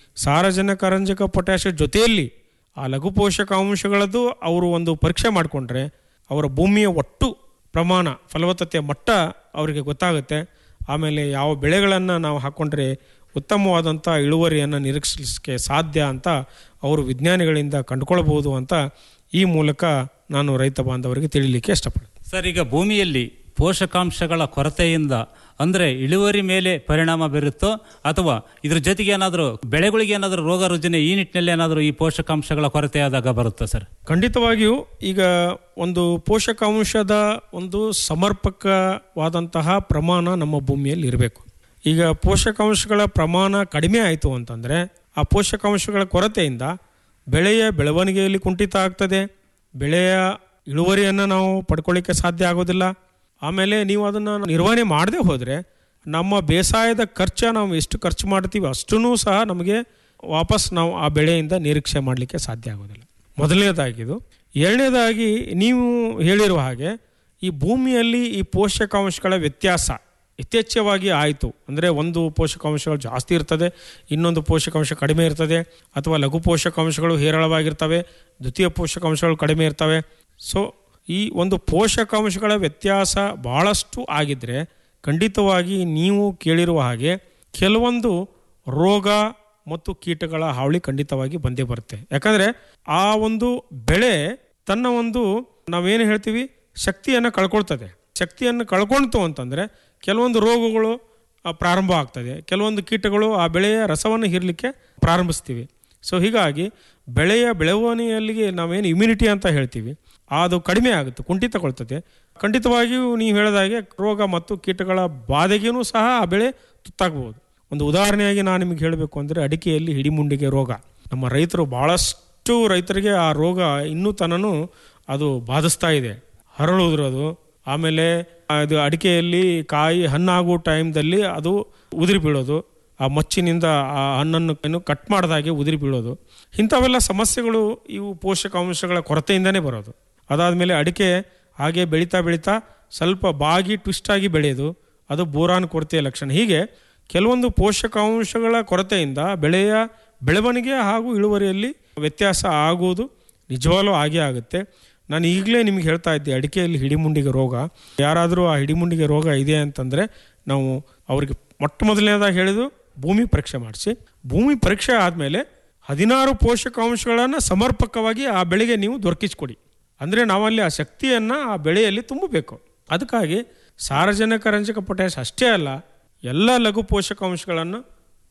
ಸಾರಜನಕ ರಂಜಕ ಪೊಟ್ಯಾಷ್ ಜೊತೆಯಲ್ಲಿ ಆ ಲಘು ಪೋಷಕಾಂಶಗಳದ್ದು ಅವರು ಒಂದು ಪರೀಕ್ಷೆ ಮಾಡಿಕೊಂಡ್ರೆ ಅವರ ಭೂಮಿಯ ಒಟ್ಟು ಪ್ರಮಾಣ ಫಲವತ್ತತೆಯ ಮಟ್ಟ ಅವರಿಗೆ ಗೊತ್ತಾಗುತ್ತೆ ಆಮೇಲೆ ಯಾವ ಬೆಳೆಗಳನ್ನು ನಾವು ಹಾಕ್ಕೊಂಡ್ರೆ ಉತ್ತಮವಾದಂಥ ಇಳುವರಿಯನ್ನು ನಿರೀಕ್ಷಿಸಲಿಕ್ಕೆ ಸಾಧ್ಯ ಅಂತ ಅವರು ವಿಜ್ಞಾನಿಗಳಿಂದ ಕಂಡುಕೊಳ್ಬೋದು ಅಂತ ಈ ಮೂಲಕ ನಾನು ರೈತ ಬಾಂಧವರಿಗೆ ತಿಳಿಲಿಕ್ಕೆ ಇಷ್ಟಪಡ್ತೀನಿ ಸರ್ ಈಗ ಭೂಮಿಯಲ್ಲಿ ಪೋಷಕಾಂಶಗಳ ಕೊರತೆಯಿಂದ ಅಂದರೆ ಇಳುವರಿ ಮೇಲೆ ಪರಿಣಾಮ ಬೀರುತ್ತೋ ಅಥವಾ ಇದ್ರ ಜೊತೆಗೆ ಏನಾದರೂ ಬೆಳೆಗಳಿಗೆ ಏನಾದರೂ ರೋಗ ರುಜಿನ ಈ ನಿಟ್ಟಿನಲ್ಲಿ ಏನಾದರೂ ಈ ಪೋಷಕಾಂಶಗಳ ಕೊರತೆ ಆದಾಗ ಬರುತ್ತಾ ಸರ್ ಖಂಡಿತವಾಗಿಯೂ ಈಗ ಒಂದು ಪೋಷಕಾಂಶದ ಒಂದು ಸಮರ್ಪಕವಾದಂತಹ ಪ್ರಮಾಣ ನಮ್ಮ ಭೂಮಿಯಲ್ಲಿ ಇರಬೇಕು ಈಗ ಪೋಷಕಾಂಶಗಳ ಪ್ರಮಾಣ ಕಡಿಮೆ ಆಯಿತು ಅಂತಂದರೆ ಆ ಪೋಷಕಾಂಶಗಳ ಕೊರತೆಯಿಂದ ಬೆಳೆಯ ಬೆಳವಣಿಗೆಯಲ್ಲಿ ಕುಂಠಿತ ಆಗ್ತದೆ ಬೆಳೆಯ ಇಳುವರಿಯನ್ನು ನಾವು ಪಡ್ಕೊಳ್ಳಿಕ್ಕೆ ಸಾಧ್ಯ ಆಗೋದಿಲ್ಲ ಆಮೇಲೆ ನೀವು ಅದನ್ನು ನಿರ್ವಹಣೆ ಮಾಡದೆ ಹೋದರೆ ನಮ್ಮ ಬೇಸಾಯದ ಖರ್ಚು ನಾವು ಎಷ್ಟು ಖರ್ಚು ಮಾಡ್ತೀವಿ ಅಷ್ಟೂ ಸಹ ನಮಗೆ ವಾಪಸ್ ನಾವು ಆ ಬೆಳೆಯಿಂದ ನಿರೀಕ್ಷೆ ಮಾಡಲಿಕ್ಕೆ ಸಾಧ್ಯ ಆಗೋದಿಲ್ಲ ಮೊದಲನೇದಾಗಿದು ಎರಡನೇದಾಗಿ ನೀವು ಹೇಳಿರುವ ಹಾಗೆ ಈ ಭೂಮಿಯಲ್ಲಿ ಈ ಪೋಷಕಾಂಶಗಳ ವ್ಯತ್ಯಾಸ ಯಥೇಚ್ಛವಾಗಿ ಆಯಿತು ಅಂದರೆ ಒಂದು ಪೋಷಕಾಂಶಗಳು ಜಾಸ್ತಿ ಇರ್ತದೆ ಇನ್ನೊಂದು ಪೋಷಕಾಂಶ ಕಡಿಮೆ ಇರ್ತದೆ ಅಥವಾ ಲಘು ಪೋಷಕಾಂಶಗಳು ಹೇರಳವಾಗಿರ್ತವೆ ದ್ವಿತೀಯ ಪೋಷಕಾಂಶಗಳು ಕಡಿಮೆ ಇರ್ತವೆ ಸೊ ಈ ಒಂದು ಪೋಷಕಾಂಶಗಳ ವ್ಯತ್ಯಾಸ ಭಾಳಷ್ಟು ಆಗಿದ್ದರೆ ಖಂಡಿತವಾಗಿ ನೀವು ಕೇಳಿರುವ ಹಾಗೆ ಕೆಲವೊಂದು ರೋಗ ಮತ್ತು ಕೀಟಗಳ ಹಾವಳಿ ಖಂಡಿತವಾಗಿ ಬಂದೇ ಬರುತ್ತೆ ಯಾಕಂದರೆ ಆ ಒಂದು ಬೆಳೆ ತನ್ನ ಒಂದು ನಾವೇನು ಹೇಳ್ತೀವಿ ಶಕ್ತಿಯನ್ನು ಕಳ್ಕೊಳ್ತದೆ ಶಕ್ತಿಯನ್ನು ಕಳ್ಕೊಳ್ತು ಅಂತಂದರೆ ಕೆಲವೊಂದು ರೋಗಗಳು ಆ, ಪ್ರಾರಂಭ ಆಗ್ತದೆ ಕೆಲವೊಂದು ಕೀಟಗಳು ಆ ಬೆಳೆಯ ರಸವನ್ನು ಹೀರಲಿಕ್ಕೆ ಪ್ರಾರಂಭಿಸ್ತೀವಿ ಸೊ ಹೀಗಾಗಿ ಬೆಳೆಯ ಬೆಳವಣಿಗೆಯಲ್ಲಿಗೆ ನಾವೇನು ಇಮ್ಯುನಿಟಿ ಅಂತ ಹೇಳ್ತೀವಿ ಅದು ಕಡಿಮೆ ಆಗುತ್ತೆ ಕುಂಠಿತಗೊಳ್ತದೆ ಖಂಡಿತವಾಗಿಯೂ ನೀವು ಹೇಳಿದಾಗೆ ರೋಗ ಮತ್ತು ಕೀಟಗಳ ಬಾಧೆಗೂ ಸಹ ಆ ಬೆಳೆ ತುತ್ತಾಗಬಹುದು ಒಂದು ಉದಾಹರಣೆಯಾಗಿ ನಾನು ನಿಮಗೆ ಹೇಳಬೇಕು ಅಂದರೆ ಅಡಿಕೆಯಲ್ಲಿ ಹಿಡಿಮುಂಡಿಗೆ ರೋಗ ನಮ್ಮ ರೈತರು ಭಾಳಷ್ಟು ರೈತರಿಗೆ ಆ ರೋಗ ಇನ್ನೂ ತನನು ಅದು ಬಾಧಿಸ್ತಾ ಇದೆ ಹರಳುವುದಿರೋದು ಆಮೇಲೆ ಅದು ಅಡಿಕೆಯಲ್ಲಿ ಕಾಯಿ ಹಣ್ಣಾಗುವ ಟೈಮ್ದಲ್ಲಿ ಅದು ಉದುರಿ ಬೀಳೋದು ಆ ಮಚ್ಚಿನಿಂದ ಆ ಹಣ್ಣನ್ನು ಏನು ಕಟ್ ಮಾಡಿದಾಗೆ ಉದುರಿ ಬೀಳೋದು ಇಂಥವೆಲ್ಲ ಸಮಸ್ಯೆಗಳು ಇವು ಪೋಷಕಾಂಶಗಳ ಕೊರತೆಯಿಂದನೇ ಬರೋದು ಅದಾದಮೇಲೆ ಅಡಿಕೆ ಹಾಗೆ ಬೆಳೀತಾ ಬೆಳೀತಾ ಸ್ವಲ್ಪ ಬಾಗಿ ಟ್ವಿಸ್ಟ್ ಆಗಿ ಬೆಳೆಯೋದು ಅದು ಬೋರಾನ್ ಕೊರತೆಯ ಲಕ್ಷಣ ಹೀಗೆ ಕೆಲವೊಂದು ಪೋಷಕಾಂಶಗಳ ಕೊರತೆಯಿಂದ ಬೆಳೆಯ ಬೆಳವಣಿಗೆ ಹಾಗೂ ಇಳುವರಿಯಲ್ಲಿ ವ್ಯತ್ಯಾಸ ಆಗುವುದು ನಿಜವಾಗ್ಲೂ ಆಗೇ ಆಗುತ್ತೆ ನಾನು ಈಗಲೇ ನಿಮ್ಗೆ ಹೇಳ್ತಾ ಇದ್ದೆ ಅಡಿಕೆಯಲ್ಲಿ ಹಿಡಿಮುಂಡಿಗೆ ರೋಗ ಯಾರಾದರೂ ಆ ಹಿಡಿಮುಂಡಿಗೆ ರೋಗ ಇದೆ ಅಂತಂದರೆ ನಾವು ಅವರಿಗೆ ಮೊಟ್ಟ ಮೊದಲನೇದಾಗಿ ಹೇಳಿದು ಭೂಮಿ ಪರೀಕ್ಷೆ ಮಾಡಿಸಿ ಭೂಮಿ ಪರೀಕ್ಷೆ ಆದಮೇಲೆ ಹದಿನಾರು ಪೋಷಕಾಂಶಗಳನ್ನು ಸಮರ್ಪಕವಾಗಿ ಆ ಬೆಳೆಗೆ ನೀವು ದೊರಕಿಸ್ಕೊಡಿ ಅಂದರೆ ನಾವಲ್ಲಿ ಆ ಶಕ್ತಿಯನ್ನು ಆ ಬೆಳೆಯಲ್ಲಿ ತುಂಬಬೇಕು ಅದಕ್ಕಾಗಿ ಸಾರಜನಕ ರಂಜಕ ಪೊಟ್ಯಾಶ್ ಅಷ್ಟೇ ಅಲ್ಲ ಎಲ್ಲ ಲಘು ಪೋಷಕಾಂಶಗಳನ್ನು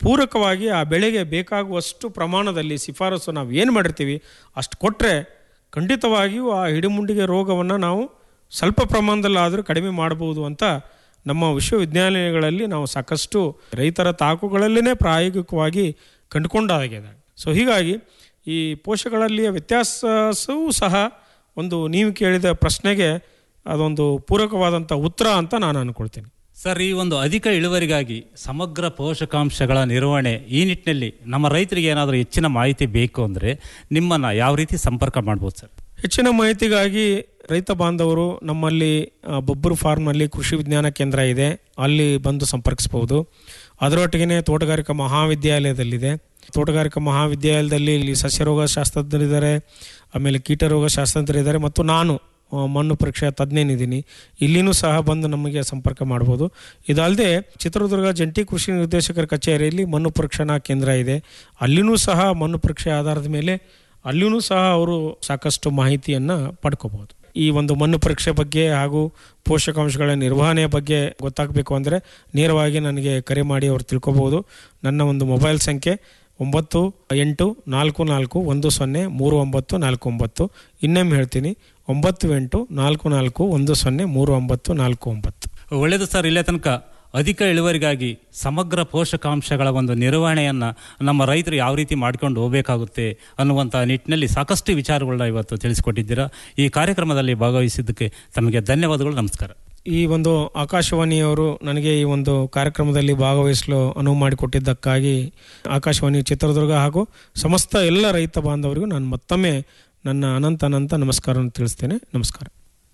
ಪೂರಕವಾಗಿ ಆ ಬೆಳೆಗೆ ಬೇಕಾಗುವಷ್ಟು ಪ್ರಮಾಣದಲ್ಲಿ ಶಿಫಾರಸು ನಾವು ಏನು ಮಾಡಿರ್ತೀವಿ ಅಷ್ಟು ಕೊಟ್ಟರೆ ಖಂಡಿತವಾಗಿಯೂ ಆ ಹಿಡಿಮುಂಡಿಗೆ ರೋಗವನ್ನು ನಾವು ಸ್ವಲ್ಪ ಪ್ರಮಾಣದಲ್ಲಾದರೂ ಕಡಿಮೆ ಮಾಡಬಹುದು ಅಂತ ನಮ್ಮ ವಿಶ್ವವಿದ್ಯಾಲಯಗಳಲ್ಲಿ ನಾವು ಸಾಕಷ್ಟು ರೈತರ ತಾಕುಗಳಲ್ಲೇ ಪ್ರಾಯೋಗಿಕವಾಗಿ ಕಂಡುಕೊಂಡಾಗಿದೆ ಸೊ ಹೀಗಾಗಿ ಈ ಪೋಷಕಗಳಲ್ಲಿಯ ವ್ಯತ್ಯಾಸವೂ ಸಹ ಒಂದು ನೀವು ಕೇಳಿದ ಪ್ರಶ್ನೆಗೆ ಅದೊಂದು ಪೂರಕವಾದಂಥ ಉತ್ತರ ಅಂತ ನಾನು ಅನ್ಕೊಳ್ತೀನಿ ಸರ್ ಈ ಒಂದು ಅಧಿಕ ಇಳುವರಿಗಾಗಿ ಸಮಗ್ರ ಪೋಷಕಾಂಶಗಳ ನಿರ್ವಹಣೆ ಈ ನಿಟ್ಟಿನಲ್ಲಿ ನಮ್ಮ ರೈತರಿಗೆ ಏನಾದರೂ ಹೆಚ್ಚಿನ ಮಾಹಿತಿ ಬೇಕು ಅಂದರೆ ನಿಮ್ಮನ್ನು ಯಾವ ರೀತಿ ಸಂಪರ್ಕ ಮಾಡ್ಬೋದು ಸರ್ ಹೆಚ್ಚಿನ ಮಾಹಿತಿಗಾಗಿ ರೈತ ಬಾಂಧವರು ನಮ್ಮಲ್ಲಿ ಆ, ಬೊಬ್ಬರು ಫಾರ್ಮ್ನಲ್ಲಿ ಕೃಷಿ ವಿಜ್ಞಾನ ಕೇಂದ್ರ ಇದೆ ಅಲ್ಲಿ ಬಂದು ಸಂಪರ್ಕಿಸಬಹುದು ಅದರೊಟ್ಟಿಗೆ ತೋಟಗಾರಿಕಾ ಮಹಾವಿದ್ಯಾಲಯದಲ್ಲಿದೆ ತೋಟಗಾರಿಕಾ ಮಹಾವಿದ್ಯಾಲಯದಲ್ಲಿ ಇಲ್ಲಿ ಸಸ್ಯರೋಗ ಶಾಸ್ತ್ರಜ್ಞರಿದ್ದಾರೆ ಆಮೇಲೆ ಕೀಟರೋಗ ಶಾಸ್ತ್ರಜ್ಞರಿದ್ದಾರೆ ಮತ್ತು ನಾನು ಆ, ಮಣ್ಣು ಪರೀಕ್ಷೆ ತಜ್ಞನಿದ್ದೀನಿ ಇಲ್ಲಿನೂ ಸಹ ಬಂದು ನಮಗೆ ಸಂಪರ್ಕ ಮಾಡ್ಬೋದು ಇದಲ್ಲದೆ ಚಿತ್ರದುರ್ಗ ಜಂಟಿ ಕೃಷಿ ನಿರ್ದೇಶಕರ ಕಚೇರಿಯಲ್ಲಿ ಮಣ್ಣು ಪರೀಕ್ಷಣಾ ಕೇಂದ್ರ ಇದೆ ಅಲ್ಲಿನೂ ಸಹ ಮಣ್ಣು ಪರೀಕ್ಷೆ ಆಧಾರದ ಮೇಲೆ ಅಲ್ಲಿಯೂ ಸಹ ಅವರು ಸಾಕಷ್ಟು ಮಾಹಿತಿಯನ್ನು ಪಡ್ಕೋಬಹುದು ಈ ಒಂದು ಮಣ್ಣು ಪರೀಕ್ಷೆ ಬಗ್ಗೆ ಹಾಗೂ ಪೋಷಕಾಂಶಗಳ ನಿರ್ವಹಣೆಯ ಬಗ್ಗೆ ಗೊತ್ತಾಗಬೇಕು ಅಂದರೆ ನೇರವಾಗಿ ನನಗೆ ಕರೆ ಮಾಡಿ ಅವರು ತಿಳ್ಕೊಬಹುದು ನನ್ನ ಒಂದು ಮೊಬೈಲ್ ಸಂಖ್ಯೆ ಒಂಬತ್ತು ಎಂಟು ನಾಲ್ಕು ನಾಲ್ಕು ಒಂದು ಸೊನ್ನೆ ಮೂರು ಒಂಬತ್ತು ನಾಲ್ಕು ಒಂಬತ್ತು ಇನ್ನೊಮ್ಮೆ ಹೇಳ್ತೀನಿ ಒಂಬತ್ತು ಎಂಟು ನಾಲ್ಕು ನಾಲ್ಕು ಒಂದು ಸೊನ್ನೆ ಮೂರು ಒಂಬತ್ತು ನಾಲ್ಕು ಒಂಬತ್ತು ಒಳ್ಳೆಯದು ಸರ್ ಇಲ್ಲೇ ತನಕ ಅಧಿಕ ಇಳುವರಿಗಾಗಿ ಸಮಗ್ರ ಪೋಷಕಾಂಶಗಳ ಒಂದು ನಿರ್ವಹಣೆಯನ್ನು ನಮ್ಮ ರೈತರು ಯಾವ ರೀತಿ ಮಾಡ್ಕೊಂಡು ಹೋಗಬೇಕಾಗುತ್ತೆ ಅನ್ನುವಂಥ ನಿಟ್ಟಿನಲ್ಲಿ ಸಾಕಷ್ಟು ವಿಚಾರಗಳನ್ನ ಇವತ್ತು ತಿಳಿಸಿಕೊಟ್ಟಿದ್ದೀರಾ ಈ ಕಾರ್ಯಕ್ರಮದಲ್ಲಿ ಭಾಗವಹಿಸಿದ್ದಕ್ಕೆ ತಮಗೆ ಧನ್ಯವಾದಗಳು ನಮಸ್ಕಾರ ಈ ಒಂದು ಆಕಾಶವಾಣಿಯವರು ನನಗೆ ಈ ಒಂದು ಕಾರ್ಯಕ್ರಮದಲ್ಲಿ ಭಾಗವಹಿಸಲು ಅನುವು ಮಾಡಿಕೊಟ್ಟಿದ್ದಕ್ಕಾಗಿ ಆಕಾಶವಾಣಿ ಚಿತ್ರದುರ್ಗ ಹಾಗೂ ಸಮಸ್ತ ಎಲ್ಲ ರೈತ ಬಾಂಧವರಿಗೂ ನಾನು ಮತ್ತೊಮ್ಮೆ ನನ್ನ ಅನಂತ ಅನಂತ ನಮಸ್ಕಾರವನ್ನು ತಿಳಿಸ್ತೇನೆ ನಮಸ್ಕಾರ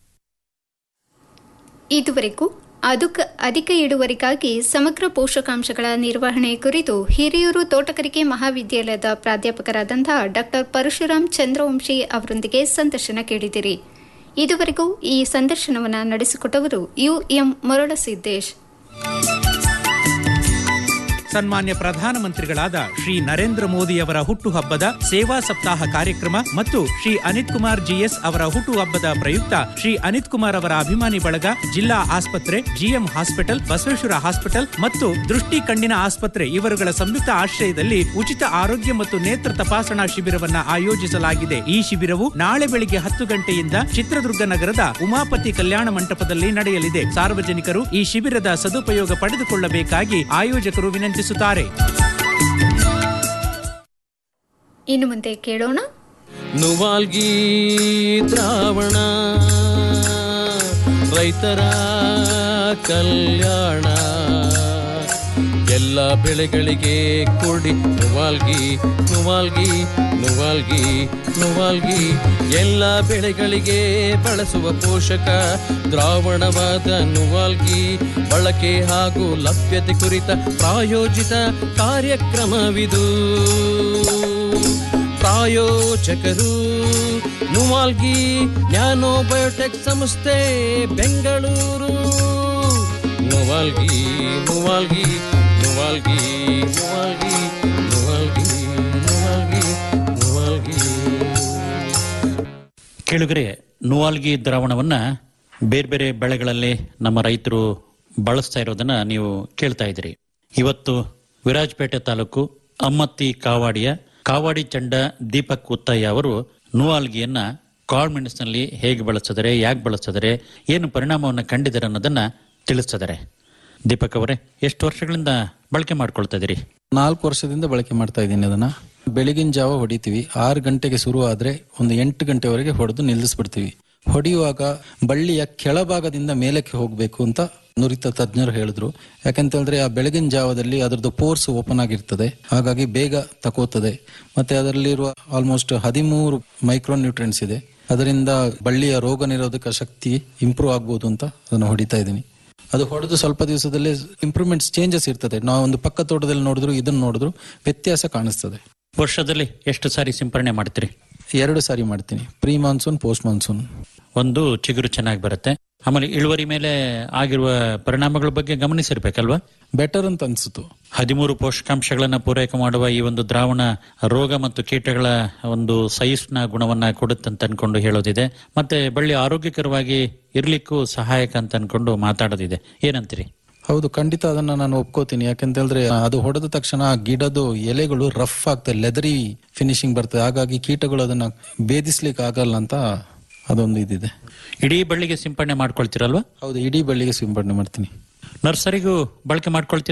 ಇದುವರೆಗೂ ಅದುಕ ಅಧಿಕ ಇಳುವರಿಗಾಗಿ ಸಮಗ್ರ ಪೋಷಕಾಂಶಗಳ ನಿರ್ವಹಣೆ ಕುರಿತು ಹಿರಿಯೂರು ತೋಟಗಾರಿಕೆ ಮಹಾವಿದ್ಯಾಲಯದ ಪ್ರಾಧ್ಯಾಪಕರಾದಂತಹ ಡಾಕ್ಟರ್ ಪರಶುರಾಮ್ ಚಂದ್ರವಂಶಿ ಅವರೊಂದಿಗೆ ಸಂದರ್ಶನ ಕೇಳಿದಿರಿ ಇದುವರೆಗೂ ಈ ಸಂದರ್ಶನವನ್ನು ನಡೆಸಿಕೊಟ್ಟವರು ಯು ಎಂ ಮರಳಸಿದ್ದೇಶ್ ಸನ್ಮಾನ್ಯ ಪ್ರಧಾನಮಂತ್ರಿಗಳಾದ ಶ್ರೀ ನರೇಂದ್ರ ಮೋದಿಯವರ ಹುಟ್ಟುಹಬ್ಬದ ಸೇವಾ ಸಪ್ತಾಹ ಕಾರ್ಯಕ್ರಮ ಮತ್ತು ಶ್ರೀ ಅನಿತ್ ಕುಮಾರ್ ಜಿಎಸ್ ಅವರ ಹುಟ್ಟುಹಬ್ಬದ ಪ್ರಯುಕ್ತ ಶ್ರೀ ಅನಿತ್ ಕುಮಾರ್ ಅವರ ಅಭಿಮಾನಿ ಬಳಗ ಜಿಲ್ಲಾ ಆಸ್ಪತ್ರೆ ಜಿಎಂ ಹಾಸ್ಪಿಟಲ್ ಬಸವೇಶ್ವರ ಹಾಸ್ಪಿಟಲ್ ಮತ್ತು ದೃಷ್ಟಿ ಕಣ್ಣಿನ ಆಸ್ಪತ್ರೆ ಇವರುಗಳ ಸಂಯುಕ್ತ ಆಶ್ರಯದಲ್ಲಿ ಉಚಿತ ಆರೋಗ್ಯ ಮತ್ತು ನೇತ್ರ ತಪಾಸಣಾ ಶಿಬಿರವನ್ನ ಆಯೋಜಿಸಲಾಗಿದೆ ಈ ಶಿಬಿರವು ನಾಳೆ ಬೆಳಿಗ್ಗೆ ಹತ್ತು ಗಂಟೆಯಿಂದ ಚಿತ್ರದುರ್ಗ ನಗರದ ಉಮಾಪತಿ ಕಲ್ಯಾಣ ಮಂಟಪದಲ್ಲಿ ನಡೆಯಲಿದೆ ಸಾರ್ವಜನಿಕರು ಈ ಶಿಬಿರದ ಸದುಪಯೋಗ ಪಡೆದುಕೊಳ್ಳಬೇಕಾಗಿ ಆಯೋಜಕರು ವಿನಂತಿಸುತ್ತಾರೆ ಇನ್ನು ಮುಂದೆ ಕೇಳೋಣ ನುವಾಲ್ಗಿ ದ್ರಾವಣ ರೈತರ ಕಲ್ಯಾಣ ಎಲ್ಲ ಬೆಳೆಗಳಿಗೆ ಕೊಡಿ ನುವಾಲ್ಗಿ ನುವಾಲ್ಗಿ ನುವಾಲ್ಗಿ ನುವಾಲ್ಗಿ ಎಲ್ಲ ಬೆಳೆಗಳಿಗೆ ಬಳಸುವ ಪೋಷಕ ದ್ರಾವಣವಾದ ನುವಾಲ್ಗಿ ಬಳಕೆ ಹಾಗೂ ಲಭ್ಯತೆ ಕುರಿತ ಪ್ರಾಯೋಜಿತ ಕಾರ್ಯಕ್ರಮವಿದು ಪ್ರಾಯೋಜಕರು ನುವಾಲ್ಗಿ ನ್ಯಾನೋ ಬಯೋಟೆಕ್ ಸಂಸ್ಥೆ ಬೆಂಗಳೂರು ನುವಾಲ್ಗಿ ನುವಾಲ್ಗಿ ನುವಾಲ್ಗಿ ನುವಾಲ್ಗಿ ನುವಾಲ್ಗಿ ನುವಾಲ್ಗಿ ನುವಾಲ್ಗಿ ಕೇಳುಗರೆ ನುವಾಲ್ಗಿ ದ್ರಾವಣವನ್ನ ಬೇರೆ ಬೇರೆ ಬೆಳೆಗಳಲ್ಲಿ ನಮ್ಮ ರೈತರು ಬಳಸ್ತಾ ಇರೋದನ್ನ ನೀವು ಕೇಳ್ತಾ ಇದ್ದೀರಿ ಇವತ್ತು ವಿರಾಜಪೇಟೆ ತಾಲೂಕು ಅಮ್ಮತ್ತಿ ಕಾವಾಡಿಯ ಕಾವಾಡಿ ಚಂಡ ದೀಪಕ್ ಉತ್ತಯ್ಯ ಅವರು ನುವಾಲ್ಗಿಯನ್ನ ಕಾಳ್ಮೆಣಸಿನಲ್ಲಿ ಹೇಗೆ ಬಳಸಿದರೆ ಯಾಕೆ ಬಳಸಿದರೆ ಏನು ಪರಿಣಾಮವನ್ನು ಕಂಡಿದ್ದಾರೆ ಅನ್ನೋದನ್ನ ತಿಳಿಸಿದ್ದಾರೆ ದೀಪಕ್ ಅವರೇ ಎಷ್ಟು ವರ್ಷಗಳಿಂದ ಬಳಕೆ ಮಾಡ್ಕೊಳ್ತಾ ಇದ್ದೀರಿ ನಾಲ್ಕು ವರ್ಷದಿಂದ ಬಳಕೆ ಮಾಡ್ತಾ ಇದ್ದೀನಿ ಅದನ್ನ ಬೆಳಗಿನ ಜಾವ ಹೊಡಿತೀವಿ ಆರು ಗಂಟೆಗೆ ಶುರು ಆದ್ರೆ ಒಂದು ಎಂಟು ಗಂಟೆವರೆಗೆ ಹೊಡೆದು ನಿಲ್ಲಿಸ್ಬಿಡ್ತೀವಿ ಹೊಡೆಯುವಾಗ ಬಳ್ಳಿಯ ಕೆಳಭಾಗದಿಂದ ಮೇಲಕ್ಕೆ ಹೋಗಬೇಕು ಅಂತ ನುರಿತ ತಜ್ಞರು ಹೇಳಿದ್ರು ಯಾಕಂತ ಹೇಳಿದ್ರೆ ಆ ಬೆಳಗಿನ ಜಾವದಲ್ಲಿ ಅದರದ್ದು ಪೋರ್ಸ್ ಓಪನ್ ಆಗಿರ್ತದೆ ಹಾಗಾಗಿ ಬೇಗ ತಕೋತದೆ ಮತ್ತೆ ಅದರಲ್ಲಿರುವ ಆಲ್ಮೋಸ್ಟ್ ಹದಿಮೂರು ಮೈಕ್ರೋ ನ್ಯೂಟ್ರಿಯೆಂಟ್ಸ್ ಇದೆ ಅದರಿಂದ ಬಳ್ಳಿಯ ರೋಗ ನಿರೋಧಕ ಶಕ್ತಿ ಇಂಪ್ರೂವ್ ಆಗ್ಬೋದು ಅಂತ ಅದನ್ನು ಹೊಡಿತಾ ಇದ್ದೀನಿ ಅದು ಹೊಡೆದು ಸ್ವಲ್ಪ ದಿವಸದಲ್ಲಿ ಇಂಪ್ರೂವ್ಮೆಂಟ್ಸ್ ಚೇಂಜಸ್ ಇರ್ತದೆ ನಾವು ಒಂದು ಪಕ್ಕ ತೋಟದಲ್ಲಿ ನೋಡಿದ್ರು ಇದನ್ನ ನೋಡಿದ್ರು ವ್ಯತ್ಯಾಸ ಕಾಣಿಸ್ತದೆ ವರ್ಷದಲ್ಲಿ ಎಷ್ಟು ಸಾರಿ ಸಿಂಪರಣೆ ಮಾಡ್ತೀರಿ ಎರಡು ಸಾರಿ ಮಾಡ್ತೀನಿ ಪ್ರೀ ಮಾನ್ಸೂನ್ ಪೋಸ್ಟ್ ಮಾನ್ಸೂನ್ ಒಂದು ಚಿಗುರು ಚೆನ್ನಾಗಿ ಬರುತ್ತೆ ಆಮೇಲೆ ಇಳುವರಿ ಮೇಲೆ ಆಗಿರುವ ಪರಿಣಾಮಗಳ ಬಗ್ಗೆ ಗಮನಿಸಿರ್ಬೇಕಲ್ವಾ ಬೆಟರ್ ಅಂತ ಅನ್ಸುತ್ತು ಹದಿಮೂರು ಪೋಷಕಾಂಶಗಳನ್ನ ಪೂರೈಕೆ ಮಾಡುವ ಈ ಒಂದು ದ್ರಾವಣ ರೋಗ ಮತ್ತು ಕೀಟಗಳ ಒಂದು ಸಹಿಷ್ಣು ಗುಣವನ್ನ ಕೊಡುತ್ತಂತ ಅನ್ಕೊಂಡು ಹೇಳೋದಿದೆ ಮತ್ತೆ ಬಳ್ಳಿ ಆರೋಗ್ಯಕರವಾಗಿ ಇರ್ಲಿಕ್ಕೂ ಸಹಾಯಕ ಅಂತ ಅನ್ಕೊಂಡು ಮಾತಾಡೋದಿದೆ ಏನಂತೀರಿ ಹೌದು ಖಂಡಿತ ಅದನ್ನ ನಾನು ಒಪ್ಕೋತೀನಿ ಯಾಕಂತ ಹೇಳಿದ್ರೆ ಅದು ಹೊಡೆದ ತಕ್ಷಣ ಆ ಗಿಡದು ಎಲೆಗಳು ರಫ್ ಆಗ್ತದೆ ಲೆದರಿ ಫಿನಿಶಿಂಗ್ ಬರ್ತದೆ ಹಾಗಾಗಿ ಕೀಟಗಳು ಅದನ್ನ ಭೇದಿಸ್ಲಿಕ್ಕೆ ಆಗಲ್ಲ ಅಂತ ಅದೊಂದು ಇದಿದೆ ಇಡೀ ಬಳ್ಳಿಗೆ ಸಿಂಪಡಣೆ ಮಾಡ್ಕೊಳ್ತೀರಲ್ವಾ ಹೌದು ಇಡೀ ಬಳ್ಳಿಗೆ ಸಿಂಪಡಣೆ ಮಾಡ್ತೀನಿ ನರ್ಸರಿಗೂ ಬಳಕೆ ಮಾಡ್ಕೊಳ್ತೀರಾ